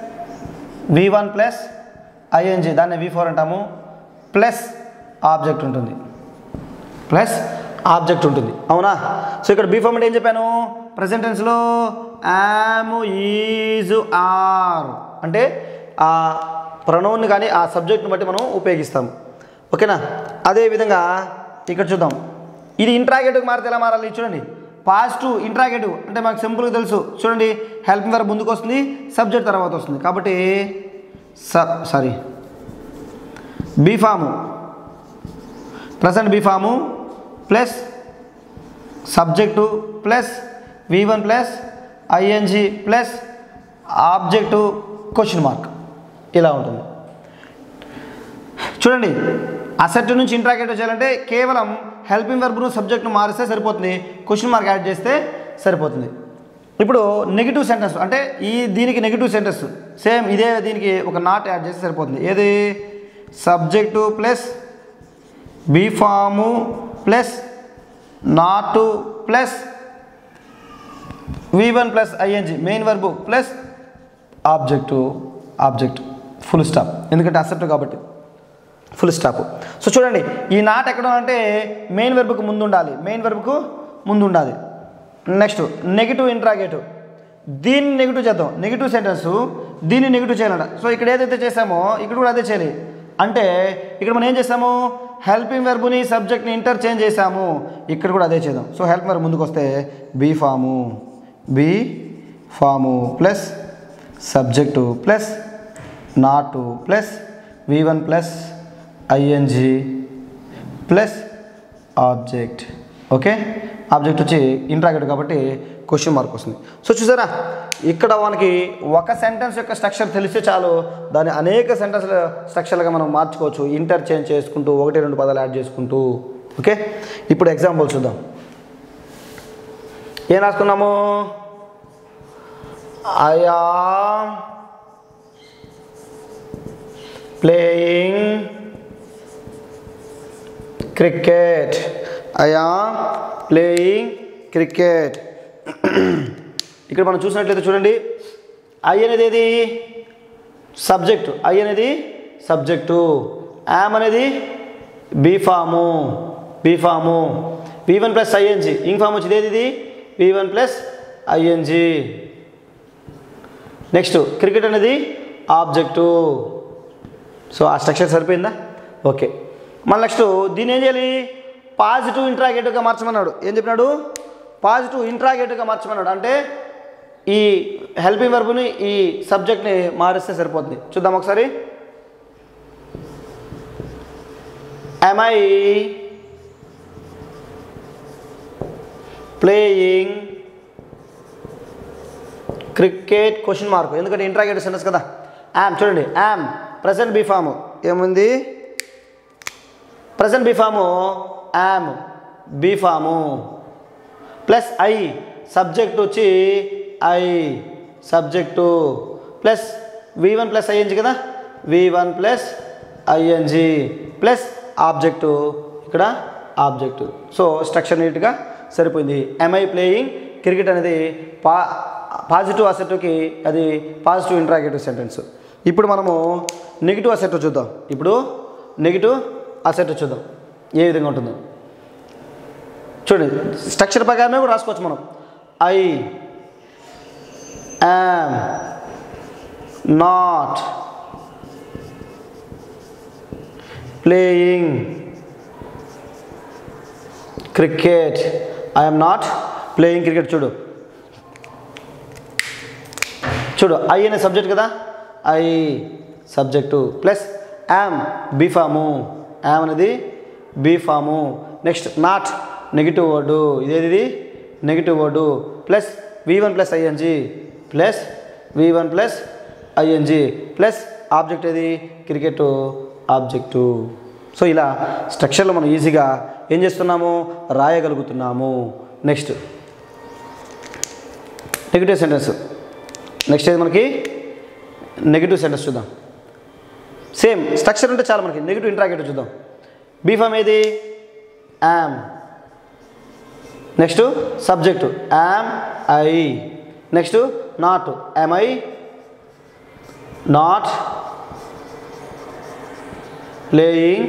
V one plus I N G దాన్ని వి ఫోర్ అంటాము ప్లస్ ఆబ్జెక్ట్ ఉంటుంది ప్లస్ ఆబ్జెక్ట్ ఉంటుంది అవునా సో ఇక్కడ బీ ఫామ్ అంటే ఏం చెప్పాను ప్రజెంట్ టెన్స్లో యామ్ ఈజ్ ఆర్ అంటే ఆ ప్రొనౌన్ని కానీ ఆ సబ్జెక్ట్ని బట్టి మనం ఉపయోగిస్తాం ఓకేనా అదేవిధంగా ఇక్కడ చూద్దాం ఇది ఇంట్రాగేటివ్ మారితే ఎలా మారాలి చూడండి పాజిటివ్ ఇంట్రాగేటివ్ అంటే మనకు సింపుల్గా తెలుసు చూడండి హెల్పింగ్ వర్బ్ ముందుకు వస్తుంది సబ్జెక్ట్ తర్వాత వస్తుంది కాబట్టి sub sorry be form present be form plus subject plus V one plus ING plus object question mark ఇలా ఉంటుంది చూడండి అసెట్ నుంచి ఇంట్రాగేటివ్ చేయాలంటే కేవలం హెల్పింగ్ వర్బ్ను సబ్జెక్ట్ను మారిస్తే సరిపోతుంది క్వశ్చన్ మార్క్ యాడ్ చేస్తే సరిపోతుంది ఇప్పుడు నెగిటివ్ సెంటెన్స్ అంటే ఈ దీనికి నెగిటివ్ సెంటెన్స్ సేమ్ ఇదే దీనికి ఒక నాట్ యాడ్ చేస్తే సరిపోతుంది ఏది subject plus be form plus not plus V one plus I N G main verb plus object object full stop ఎందుకంటే అసెప్ట్ కాబట్టి ఫుల్ స్టాప్ సో చూడండి ఈ నాట్ ఎక్కడ అంటే మెయిన్ వెర్బ్కు ముందు ఉండాలి మెయిన్ వెర్బ్కు ముందు ఉండాలి నెక్స్ట్ నెగిటివ్ ఇంట్రాగేటివ్ దీన్ని నెగిటివ్ చేద్దాం నెగిటివ్ సెంటెన్స్ దీన్ని నెగిటివ్ చేయాలంట సో ఇక్కడ ఏదైతే చేసామో ఇక్కడ కూడా అదే చేయాలి అంటే ఇక్కడ మనం ఏం చేసాము హెల్పింగ్ వెర్బుని సబ్జెక్ట్ని ఇంటర్చేంజ్ చేసాము ఇక్కడ కూడా అదే చేద్దాం సో హెల్ప్ వెర్బ్ ముందుకు వస్తే be form be form plus subject plus not plus V one plus ING plus object okay object వచ్చి ఇంట్రాగేట్ కాబట్టి క్వశ్చన్ మార్క్ వస్తుంది సో చూసారా ఇక్కడ మనకి ఒక సెంటెన్స్ యొక్క స్ట్రక్చర్ తెలిస్తే చాలు దాన్ని అనేక సెంటెన్స్ స్ట్రక్చర్లుగా మనం మార్చుకోవచ్చు ఇంటర్చేంజ్ చేసుకుంటూ ఒకటి రెండు పదాలు యాడ్ చేసుకుంటూ ఓకే ఇప్పుడు ఎగ్జాంపుల్ చూద్దాం ఏం రాసుకున్నాము I am playing cricket I am playing cricket ఇక్కడ మనం చూసినట్లయితే చూడండి ఐ అనేది ఏది సబ్జెక్టు ఐ అనేది సబ్జెక్టు యామ్ అనేది be form be form V one plus I N G ing form వచ్చేది ఏది ఇది V one plus I N G next cricket అనేది ఆబ్జెక్టు సో ఆ స్ట్రక్చర్ సరిపోయిందా ఓకే మళ్ళీ నెక్స్ట్ దీన్ని ఏం చేయాలి పాజిటివ్ ఇంట్రాగేటివ్గా మార్చమన్నాడు ఏం చెప్పినాడు పాజిటివ్ ఇంట్రాగేటివ్గా మార్చమన్నాడు అంటే ఈ హెల్పింగ్ వర్బుని ఈ సబ్జెక్ట్ని మారిస్తే సరిపోతుంది చూద్దాం ఒకసారి I playing cricket question mark ఎందుకంటే ఇంట్రాగేటివ్ సెంటెన్స్ కదా యామ్ చూడండి యామ్ ప్రజెంట్ బీఫాము ఏముంది present be form am be form plus I subject వచ్చి I subject plus V one plus I N G కదా V one plus ING plus object ఇక్కడ object so structure నీట్గా సరిపోయింది MI playing cricket అనేది పా పాజిటివ్ అసెట్కి అది పాజిటివ్ ఇంట్రాగేటివ్ సెంటెన్స్ ఇప్పుడు మనము నెగిటివ్ అసెట్ చూద్దాం ఇప్పుడు నెగిటివ్ అసెట్ చూద్దాం ఏ విధంగా ఉంటుందో చూడండి స్ట్రక్చర్ ప్రకారమే కూడా రాసుకోవచ్చు మనం I am not playing cricket I'm not playing cricket చూడు చూడు ఐ అనే సబ్జెక్ట్ కదా I subject plus am be form am అనేది be form next not negative word ఇదేది negative word plus V one plus ING plus V one plus ING plus object ఏది cricket object so ఇలా స్ట్రక్చర్లో మనం ఈజీగా ఏం చేస్తున్నాము రాయగలుగుతున్నాము నెక్స్ట్ నెగిటివ్ సెంటెన్స్ నెక్స్ట్ ఏది మనకి నెగిటివ్ సెంటెన్స్ చూద్దాం సేమ్ స్ట్రక్చర్ ఉంటే చాలా మనకి నెగిటివ్ ఇంట్రాగేటివ్ చూద్దాం బీఫామ్ ఏది am next subject am I next not am I not playing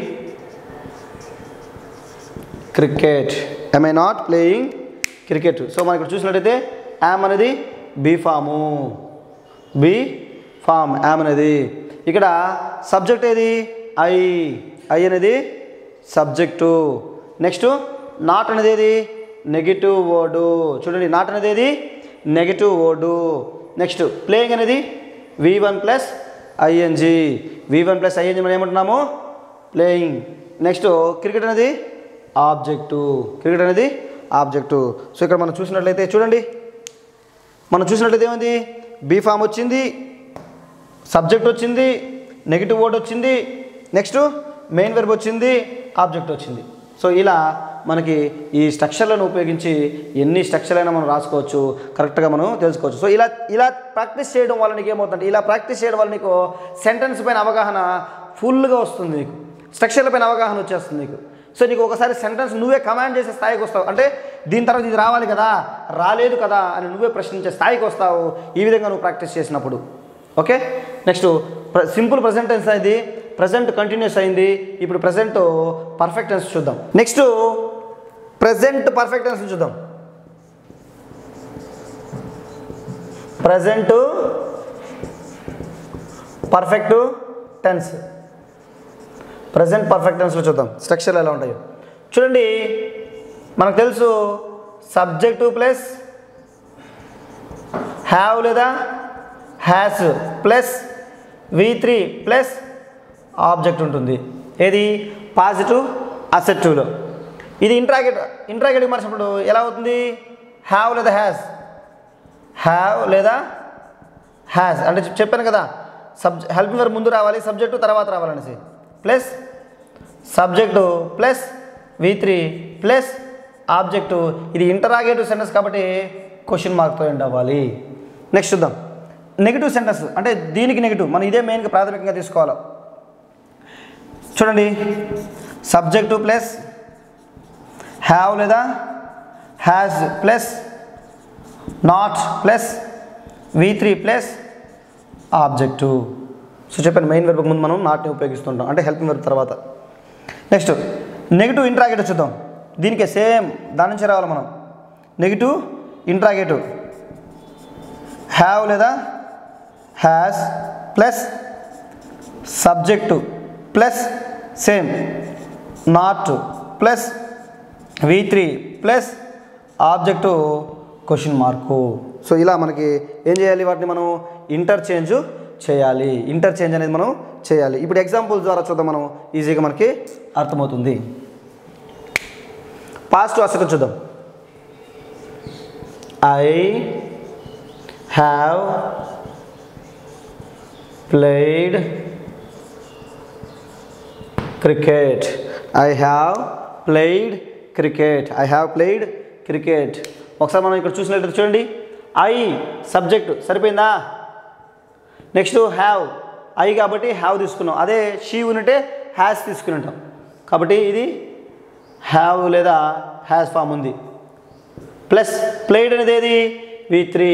cricket am I not playing cricket so మనం ఇక్కడ చూసినట్టయితే యామ్ అనేది be form be form am అనేది ఇక్కడ సబ్జెక్ట్ ఏది ఐ ఐ అనేది సబ్జెక్టు నెక్స్ట్ నాట్ అనేది ఏది నెగిటివ్ వర్డు చూడండి నాట్ అనేది ఏది నెగిటివ్ వర్డు నెక్స్ట్ ప్లేయింగ్ అనేది V one plus ING V one plus I N G మనం ఏమంటున్నాము ప్లేయింగ్ నెక్స్ట్ క్రికెట్ అనేది ఆబ్జెక్టు క్రికెట్ అనేది ఆబ్జెక్టు సో ఇక్కడ మనం చూసినట్లయితే చూడండి మనం చూసినట్లయితే ఏమైంది బీ ఫామ్ వచ్చింది సబ్జెక్ట్ వచ్చింది నెగిటివ్ వర్డ్ వచ్చింది నెక్స్ట్ మెయిన్ వెర్బ్ వచ్చింది ఆబ్జెక్ట్ వచ్చింది సో ఇలా మనకి ఈ స్ట్రక్చర్లను ఉపయోగించి ఎన్ని స్ట్రక్చర్ అయినా మనం రాసుకోవచ్చు కరెక్ట్గా మనం తెలుసుకోవచ్చు సో ఇలా ఇలా ప్రాక్టీస్ చేయడం వల్ల నీకు ఏమవుతుందంటే ఇలా ప్రాక్టీస్ చేయడం వల్ల నీకు సెంటెన్స్ పైన అవగాహన ఫుల్గా వస్తుంది నీకు స్ట్రక్చర్ల పైన అవగాహన వచ్చేస్తుంది నీకు సో నీకు ఒకసారి సెంటెన్స్ నువ్వే కమాండ్ చేసే స్థాయికి వస్తావు అంటే దీని తర్వాత ఇది రావాలి కదా రాలేదు కదా అని నువ్వే ప్రశ్నించే స్థాయికి వస్తావు ఈ విధంగా నువ్వు ప్రాక్టీస్ చేసినప్పుడు okay next simple present tense అయింది ప్రజెంట్ కంటిన్యూస్ అయింది ఇప్పుడు ప్రజెంట్ పర్ఫెక్ట్ టెన్స్ చూద్దాం నెక్స్ట్ ప్రజెంట్ పర్ఫెక్ట్ టెన్స్ చూద్దాం present perfect tense present perfect టెన్స్లో చూద్దాం స్ట్రక్చర్ ఎలా ఉంటాయో చూడండి మనకు తెలుసు సబ్జెక్టు ప్లస్ హ్యావ్ లేదా has plus V three plus object ఉంటుంది ఏది పాజిటివ్ అసెప్టివ్లో ఇది ఇంట్రాగేట్ ఇంట్రాగేటివ్ మార్చినప్పుడు ఎలా అవుతుంది హ్యావ్ లేదా హ్యాస్ హ్యావ్ లేదా హ్యాస్ అంటే చెప్- చెప్పాను కదా సబ్ హెల్పింగ్ వర్బ్ ముందు రావాలి సబ్జెక్టు తర్వాత రావాలనేసి plus subject plus V three plus object ఇది ఇంటరాగేటివ్ సెంటెన్స్ కాబట్టి క్వశ్చన్ మార్క్తో ఎండ్ అవ్వాలి నెక్స్ట్ చూద్దాం నెగిటివ్ సెంటెన్స్ అంటే దీనికి నెగిటివ్ మనం ఇదే మెయిన్గా ప్రాథమికంగా తీసుకోవాలి చూడండి సబ్జెక్టు ప్లస్ హ్యావ్ లేదా has plus not plus V three plus object so చెప్పాను మెయిన్ వెర్బ్ ముందు మనం నాట్ని ఉపయోగిస్తుంటాం అంటే హెల్పింగ్ వెర్బ్ తర్వాత నెక్స్ట్ నెగిటివ్ ఇంట్రాగేటివ్ చూద్దాం దీనికే సేమ్ దాని నుంచి రావాలి మనం నెగిటివ్ ఇంట్రాగేటివ్ హ్యావ్ లేదా has plus subject plus same not plus V three plus object question mark so ఇలా మనకి ఏం చేయాలి వాటిని మనం ఇంటర్చేంజ్ చేయాలి ఇంటర్చేంజ్ అనేది మనం చేయాలి ఇప్పుడు ఎగ్జాంపుల్ ద్వారా చూద్దాం మనం ఈజీగా మనకి అర్థమవుతుంది పాస్ట్ అసలు చూద్దాం I have played cricket I have played cricket I have played cricket ఒకసారి మనం ఇక్కడ చూసినట్టు చూడండి ఐ సబ్జెక్ట్ సరిపోయిందా నెక్స్ట్ హ్యావ్ ఐ కాబట్టి హ్యావ్ తీసుకున్నాం అదే షీ ఉంటే హ్యాస్ తీసుకుని ఉంటాం కాబట్టి ఇది హ్యావ్ లేదా హ్యాస్ ఫామ్ ఉంది ప్లస్ ప్లేడ్ అనేది ఏది V three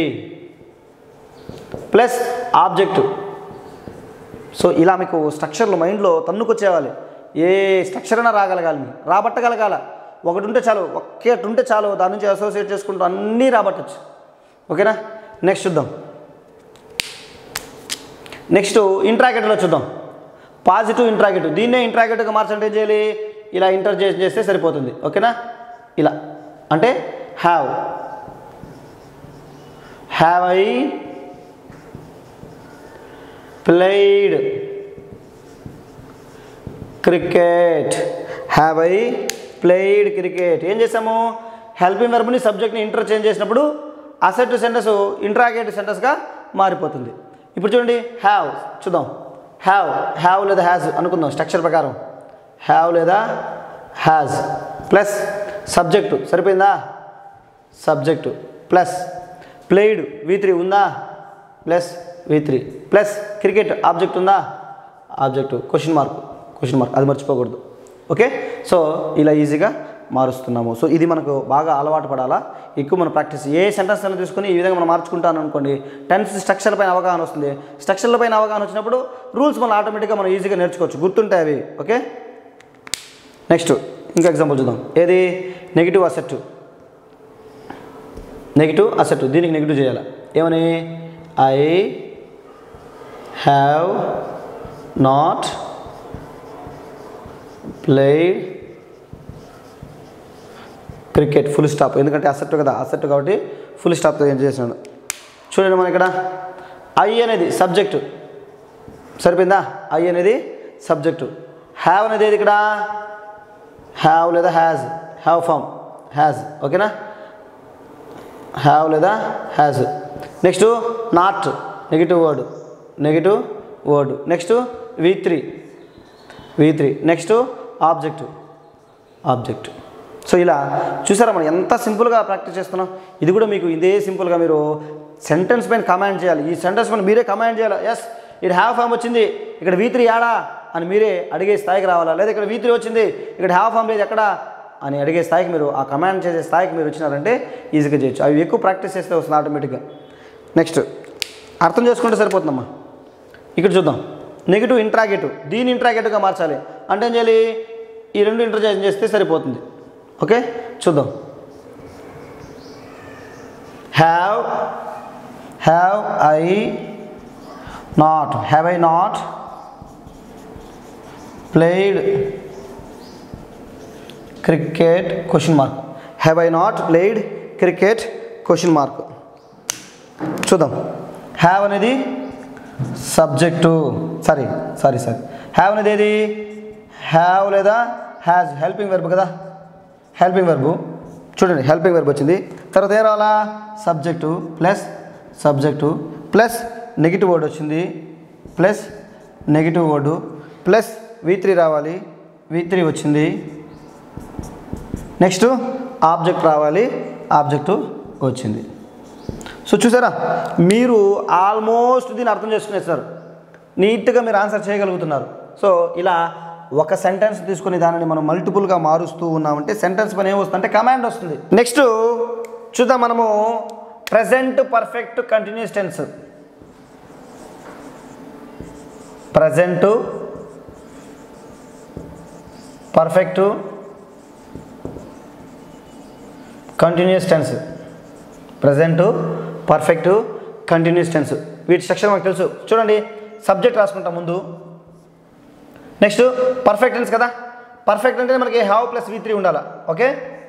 plus object so ఇలా మీకు స్ట్రక్చర్లు మైండ్లో తన్నుకొచ్చేవాలి ఏ స్ట్రక్చర్ అయినా రాగలగాలి మీరు రాబట్టగలగాల ఒకటి ఉంటే చాలు ఒక్కటి ఉంటే చాలు దాని నుంచి అసోసియేట్ చేసుకుంటూ అన్నీ రాబట్టచ్చు ఓకేనా నెక్స్ట్ చూద్దాం నెక్స్ట్ ఇంట్రాగేటివ్లో చూద్దాం పాజిటివ్ ఇంట్రాగేటివ్ దీన్నే ఇంట్రాగేటివ్గా మార్చంటే ఏం చేయాలి ఇలా ఇంటర్ చేస్తే సరిపోతుంది ఓకేనా ఇలా అంటే have have I played cricket have I played cricket ఏం చేసాము హెల్పింగ్ వెర్బ్ని సబ్జెక్ట్ని ఇంటర్చేంజ్ చేసినప్పుడు అసెట్ సెంటెన్స్ ఇంట్రాగేటివ్ సెంటెన్స్గా మారిపోతుంది ఇప్పుడు చూడండి హ్యావ్ చూద్దాం హ్యావ్ హ్యావ్ లేదా హ్యాజ్ అనుకుందాం స్ట్రక్చర్ ప్రకారం హ్యావ్ లేదా హ్యాజ్ ప్లస్ సబ్జెక్టు సరిపోయిందా subject plus played V three ఉందా plus V three plus cricket object ఉందా object question mark question mark అది మర్చిపోకూడదు ఓకే సో ఇలా ఈజీగా మారుస్తున్నాము సో ఇది మనకు బాగా అలవాటు పడాలా ఎక్కువ మనం ప్రాక్టీస్ ఏ సెంటెన్స్ అయినా తీసుకొని ఈ విధంగా మనం మార్చుకుంటాను అనుకోండి టెన్స్ స్ట్రక్చర్ పైన అవగాహన వస్తుంది స్ట్రక్చర్ల పైన అవగాహన వచ్చినప్పుడు రూల్స్ మనం ఆటోమేటిక్గా మనం ఈజీగా నేర్చుకోవచ్చు గుర్తుంటాయి అవి ఓకే నెక్స్ట్ ఇంకా ఎగ్జాంపుల్ చూద్దాం ఏది నెగిటివ్ అసెట్ నెగిటివ్ అసెట్ దీనికి నెగిటివ్ చేయాలి ఏమని I have not played cricket full stop ఎందుకంటే అసెట్ కదా అసెట్ కాబట్టి ఫుల్ స్టాప్తో ఏం చేసినాడు చూడండి మన ఇక్కడ ఐ అనేది సబ్జెక్టు సరిపోయిందా ఐ అనేది సబ్జెక్టు హ్యావ్ అనేది ఏది ఇక్కడ హ్యావ్ లేదా హ్యాజ్ హ్యావ్ ఫామ్ హ్యాజ్ ఓకేనా హ్యావ్ లేదా has next not negative word negative word next V three V three next object object so ఇలా చూసారా మనం ఎంత సింపుల్గా ప్రాక్టీస్ చేస్తున్నాం ఇది కూడా మీకు ఇదే సింపుల్గా మీరు సెంటెన్స్ పైన కమాండ్ చేయాలి ఈ సెంటెన్స్ పైన మీరే కమాండ్ చేయాలి ఎస్ ఇక్కడ హ్యావ్ ఫామ్ వచ్చింది ఇక్కడ వీ త్రీ యాడా అని మీరే అడిగే స్థాయికి రావాలా లేదా ఇక్కడ వీ త్రీ వచ్చింది ఇక్కడ హ్యావ్ ఫామ్ లేదు ఎక్కడా అని అడిగే స్థాయికి మీరు ఆ కమాండ్ చేసే స్థాయికి మీరు వచ్చినారంటే ఈజీగా చేయొచ్చు అవి ఎక్కువ ప్రాక్టీస్ చేస్తే వస్తుంది ఆటోమేటిక్గా నెక్స్ట్ అర్థం చేసుకుంటే సరిపోతుందమ్మా ఇక్కడ చూద్దాం నెగిటివ్ ఇంట్రాగేటివ్ దీని ఇంట్రాగేటివ్గా మార్చాలి అంటే ఏం చేయాలి ఈ రెండు ఇంటర్చేంజ్ చేస్తే సరిపోతుంది ఓకే చూద్దాం have have I not have I not played cricket question mark have I not played cricket question mark చూద్దాం హ్యావ్ అనేది subject sorry sorry sorry have అనేది ఏది హ్యావ్ లేదా హ్యాజ్ హెల్పింగ్ వెర్బ్ కదా హెల్పింగ్ వెర్బు చూడండి helping verb వచ్చింది తర్వాత ఏం రావాలా subject plus subject plus negative word వచ్చింది plus negative word plus V three రావాలి వి త్రీ వచ్చింది నెక్స్ట్ ఆబ్జెక్ట్ రావాలి ఆబ్జెక్టు వచ్చింది సో చూసారా మీరు ఆల్మోస్ట్ దీన్ని అర్థం చేసుకునేస్తారు నీట్గా మీరు ఆన్సర్ చేయగలుగుతున్నారు సో ఇలా ఒక సెంటెన్స్ తీసుకుని దానిని మనం మల్టిపుల్గా మారుస్తూ ఉన్నామంటే సెంటెన్స్ పని ఏమొస్తుందంటే కమాండ్ వస్తుంది నెక్స్ట్ చూద్దాం మనము present perfect continuous tense present perfect continuous tense present perfect continuous tense వీటి స్ట్రక్చర్ మనకు తెలుసు చూడండి సబ్జెక్ట్ రాసుకుంటాం ముందు నెక్స్ట్ పర్ఫెక్ట్ టెన్స్ కదా పర్ఫెక్ట్ అంటే మనకి హ్యావ్ ప్లస్ వి త్రీ ఉండాలి okay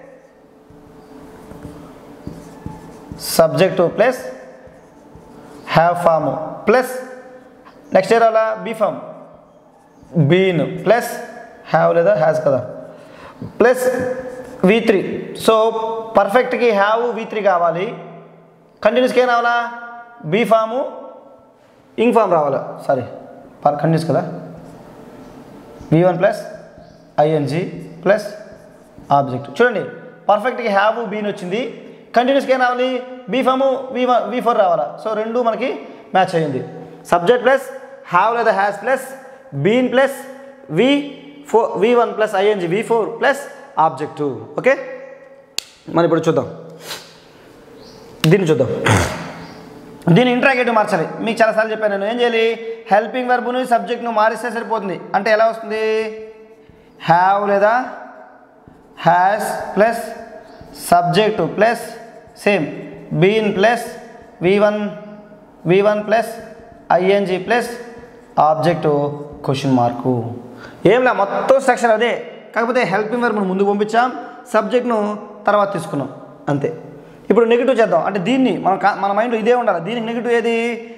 subject plus have form plus next year అలా be form been plus have లేదా హ్యాస్ కదా ప్లస్ వి త్రీ సో పర్ఫెక్ట్కి హ్యావ్ వి త్రీ కావాలి కంటిన్యూస్కి ఏం రావాలా బీ ఫాము ఇంగ్ ఫామ్ రావాలా సారీ పర్ కంటిన్యూస్ కదా V one plus ING plus object చూడండి పర్ఫెక్ట్కి హ్యావ్ బీన్ వచ్చింది కంటిన్యూస్కి ఏం రావాలి be form V one V four రావాలా సో రెండు మనకి మ్యాచ్ అయ్యింది సబ్జెక్ట్ ప్లస్ హ్యావ్ లేదా has plus been plus V four V one plus ING V four plus object okay మరి ఇప్పుడు చూద్దాం దీన్ని చూద్దాం దీన్ని ఇంట్రాగేటివ్ మార్చాలి మీకు చాలాసార్లు చెప్పాను నేను ఏం చేయాలి హెల్పింగ్ వర్బుని సబ్జెక్ట్ను మారిస్తే సరిపోతుంది అంటే ఎలా వస్తుంది హ్యావ్ లేదా has plus subject plus same been plus V one V one plus ING plus object question mark ఏంలా మొత్తం స్ట్రక్చర్ అదే కాకపోతే హెల్పింగ్ వర్బ్ ముందు పంపించాం సబ్జెక్ట్ను తర్వాత తీసుకున్నాం అంతే ఇప్పుడు నెగిటివ్ చేద్దాం అంటే దీన్ని మన కా- మన మైండ్లో ఇదే ఉండాలి దీనికి నెగిటివ్ ఏది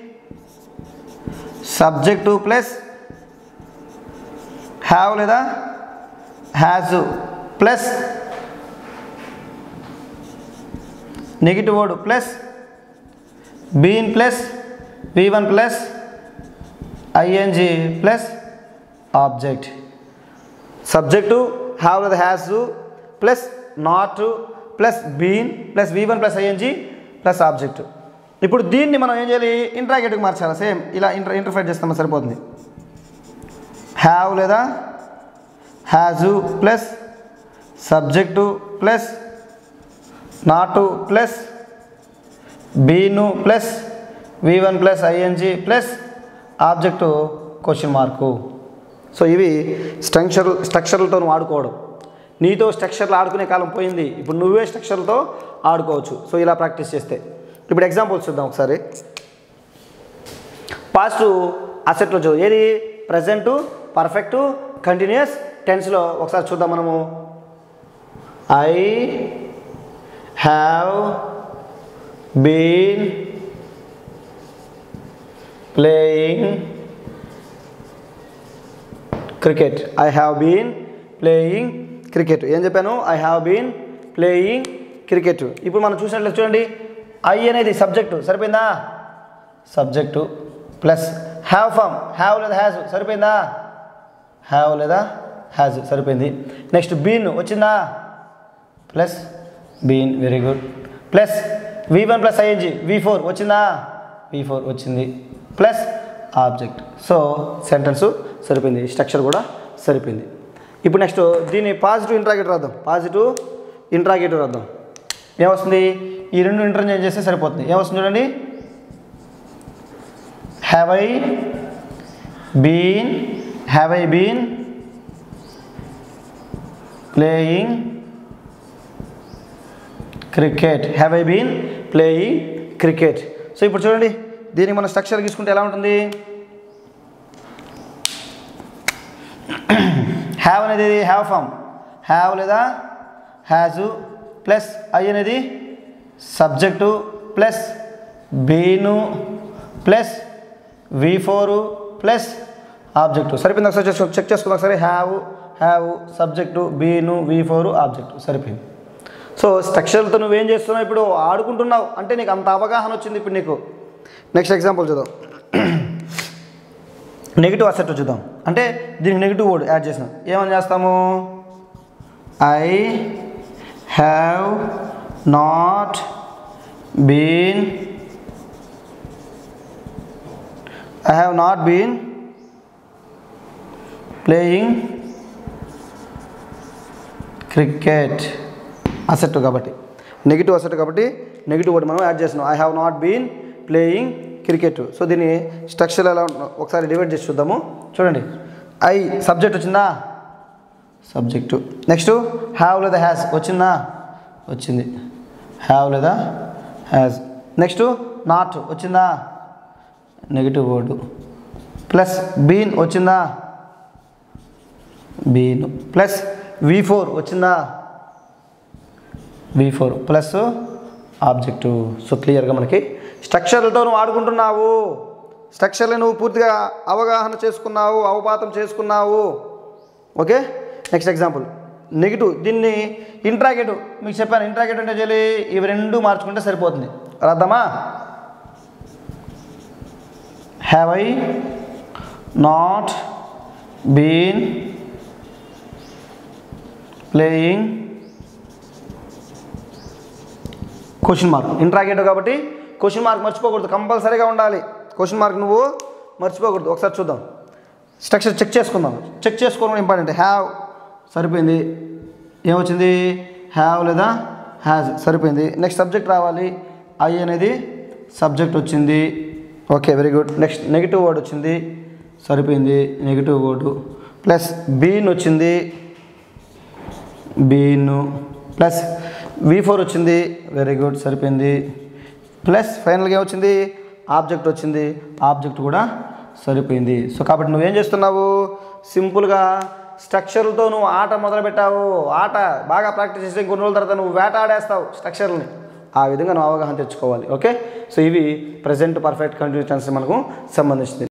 సబ్జెక్టు ప్లస్ హ్యావ్ లేదా has plus negative word plus been plus V one plus ING plus object subject have లేదా has plus not plus been plus V one plus ING plus object ఇప్పుడు దీన్ని మనం ఏం చేయాలి ఇంట్రాగేటివ్కి మార్చాలి same ఇలా inter ఇంటర్ఫైట్ చేస్తామో సరిపోతుంది హ్యావ్ లేదా has plus subject plus not plus been plus V one plus ING plus object question mark so ఇవి స్ట్రక్చర్ స్ట్రక్చర్లతో నువ్వు ఆడుకోవడం నీతో స్ట్రక్చర్లు ఆడుకునే కాలం పోయింది ఇప్పుడు నువ్వే స్ట్రక్చర్లతో ఆడుకోవచ్చు సో ఇలా ప్రాక్టీస్ చేస్తే ఇప్పుడు ఎగ్జాంపుల్స్ చూద్దాం ఒకసారి పాస్ట్ అసెట్లో చూ ఏది ప్రజెంటు పర్ఫెక్టు కంటిన్యూస్ టెన్స్లో ఒకసారి చూద్దాం మనము I have been playing cricket I have been playing cricket ఏం చెప్పాను I have been playing cricket ఇప్పుడు మనం చూసినట్లయితే చూడండి ఐ అనేది సబ్జెక్టు సరిపోయిందా subject plus have form have లేదా హ్యాజ్ సరిపోయిందా హ్యావ్ లేదా హ్యాజ్ సరిపోయింది నెక్స్ట్ బీన్ వచ్చిందా plus been very good plus V one plus ING V four వచ్చిందా వి ఫోర్ వచ్చింది ప్లస్ ఆబ్జెక్ట్ సో సెంటెన్స్ సరిపోయింది స్ట్రక్చర్ కూడా సరిపోయింది ఇప్పుడు నెక్స్ట్ దీన్ని పాజిటివ్ ఇంట్రాగేటర్ రాద్దాం పాజిటివ్ ఇంట్రాగేటర్ రాద్దాం ఏమొస్తుంది ఈ రెండు ఇంటర్చేంజ్ చేస్తే సరిపోతుంది ఏమొస్తుంది చూడండి have I been have I been playing cricket have I been playing cricket so ఇప్పుడు చూడండి దీనికి మనం స్ట్రక్చర్ తీసుకుంటే ఎలా ఉంటుంది హ్యావ్ అనేది హ్యావ్ ఫామ్ హ్యావ్ లేదా హ్యాజు ప్లస్ ఐ అనేది subject plus been plus V four plus object సరిపోయింది ఒకసారి చేసుకో చెక్ చేసుకుందాం ఒకసారి have have subject been V four object సరిపోయింది సో స్ట్రక్చర్లతో నువ్వేం చేస్తున్నావు ఇప్పుడు ఆడుకుంటున్నావు అంటే నీకు అంత అవగాహన వచ్చింది ఇప్పుడు నీకు నెక్స్ట్ ఎగ్జాంపుల్ చూద్దాం నెగిటివ్ అసెట్ చూద్దాం అంటే దీనికి నెగిటివ్ వర్డ్ యాడ్ చేసినాం ఏమని చేస్తాము I have not been I have not been playing cricket assert కాబట్టి నెగిటివ్ అసెట్ కాబట్టి నెగిటివ్ వర్డ్ మనం యాడ్ చేస్తున్నాం I have not been playing cricket so దీని స్ట్రక్చర్ ఎలా ఉంటుందో ఒకసారి డివైడ్ చేసి చూద్దాము చూడండి ఐ సబ్జెక్ట్ వచ్చిందా సబ్జెక్టు నెక్స్ట్ హ్యావ్ లేదా హ్యాస్ వచ్చిందా వచ్చింది హ్యావ్ లేదా హ్యాస్ నెక్స్ట్ నాట్ వచ్చిందా నెగిటివ్ వర్డు ప్లస్ బీన్ వచ్చిందా బీన్ ప్లస్ వి ఫోర్ వచ్చిందా V four plus object so క్లియర్గా మనకి స్ట్రక్చర్లతో నువ్వు ఆడుకుంటున్నావు స్ట్రక్చర్ని నువ్వు పూర్తిగా అవగాహన చేసుకున్నావు అవపాతం చేసుకున్నావు ఓకే నెక్స్ట్ ఎగ్జాంపుల్ నెగిటివ్ దీన్ని ఇంట్రాగేటివ్ మీకు చెప్పాను ఇంట్రాగేటివ్ అంటే చేయాలి ఇవి రెండు మార్చుకుంటే సరిపోతుంది రాద్దామా have I not been playing question mark interrogative కాబట్టి క్వశ్చన్ మార్క్ మర్చిపోకూడదు కంపల్సరీగా ఉండాలి క్వశ్చన్ మార్క్ నువ్వు మర్చిపోకూడదు ఒకసారి చూద్దాం స్ట్రక్చర్ చెక్ చేసుకుందాం చెక్ చేసుకోవడం ఇంపార్టెంట్ హ్యావ్ సరిపోయింది ఏమొచ్చింది హ్యావ్ లేదా హ్యాజ్ సరిపోయింది నెక్స్ట్ సబ్జెక్ట్ రావాలి ఐ అనేది సబ్జెక్ట్ వచ్చింది okay very good next negative word వచ్చింది సరిపోయింది నెగిటివ్ వర్డు ప్లస్ బీన్ వచ్చింది బీను ప్లస్ వి ఫోర్ వచ్చింది వెరీ గుడ్ సరిపోయింది ప్లస్ ఫైనల్గా ఏమొచ్చింది ఆబ్జెక్ట్ వచ్చింది ఆబ్జెక్ట్ కూడా సరిపోయింది సో కాబట్టి నువ్వేం చేస్తున్నావు సింపుల్గా స్ట్రక్చర్లతో నువ్వు ఆట మొదలుపెట్టావు ఆట బాగా ప్రాక్టీస్ చేస్తే కొన్ని రోజుల తర్వాత నువ్వు వేటాడేస్తావు స్ట్రక్చర్ని ఆ విధంగా నువ్వు అవగాహన తెచ్చుకోవాలి ఓకే సో ఇవి ప్రజెంట్ పర్ఫెక్ట్ కంటిన్యూస్ మనకు సంబంధించింది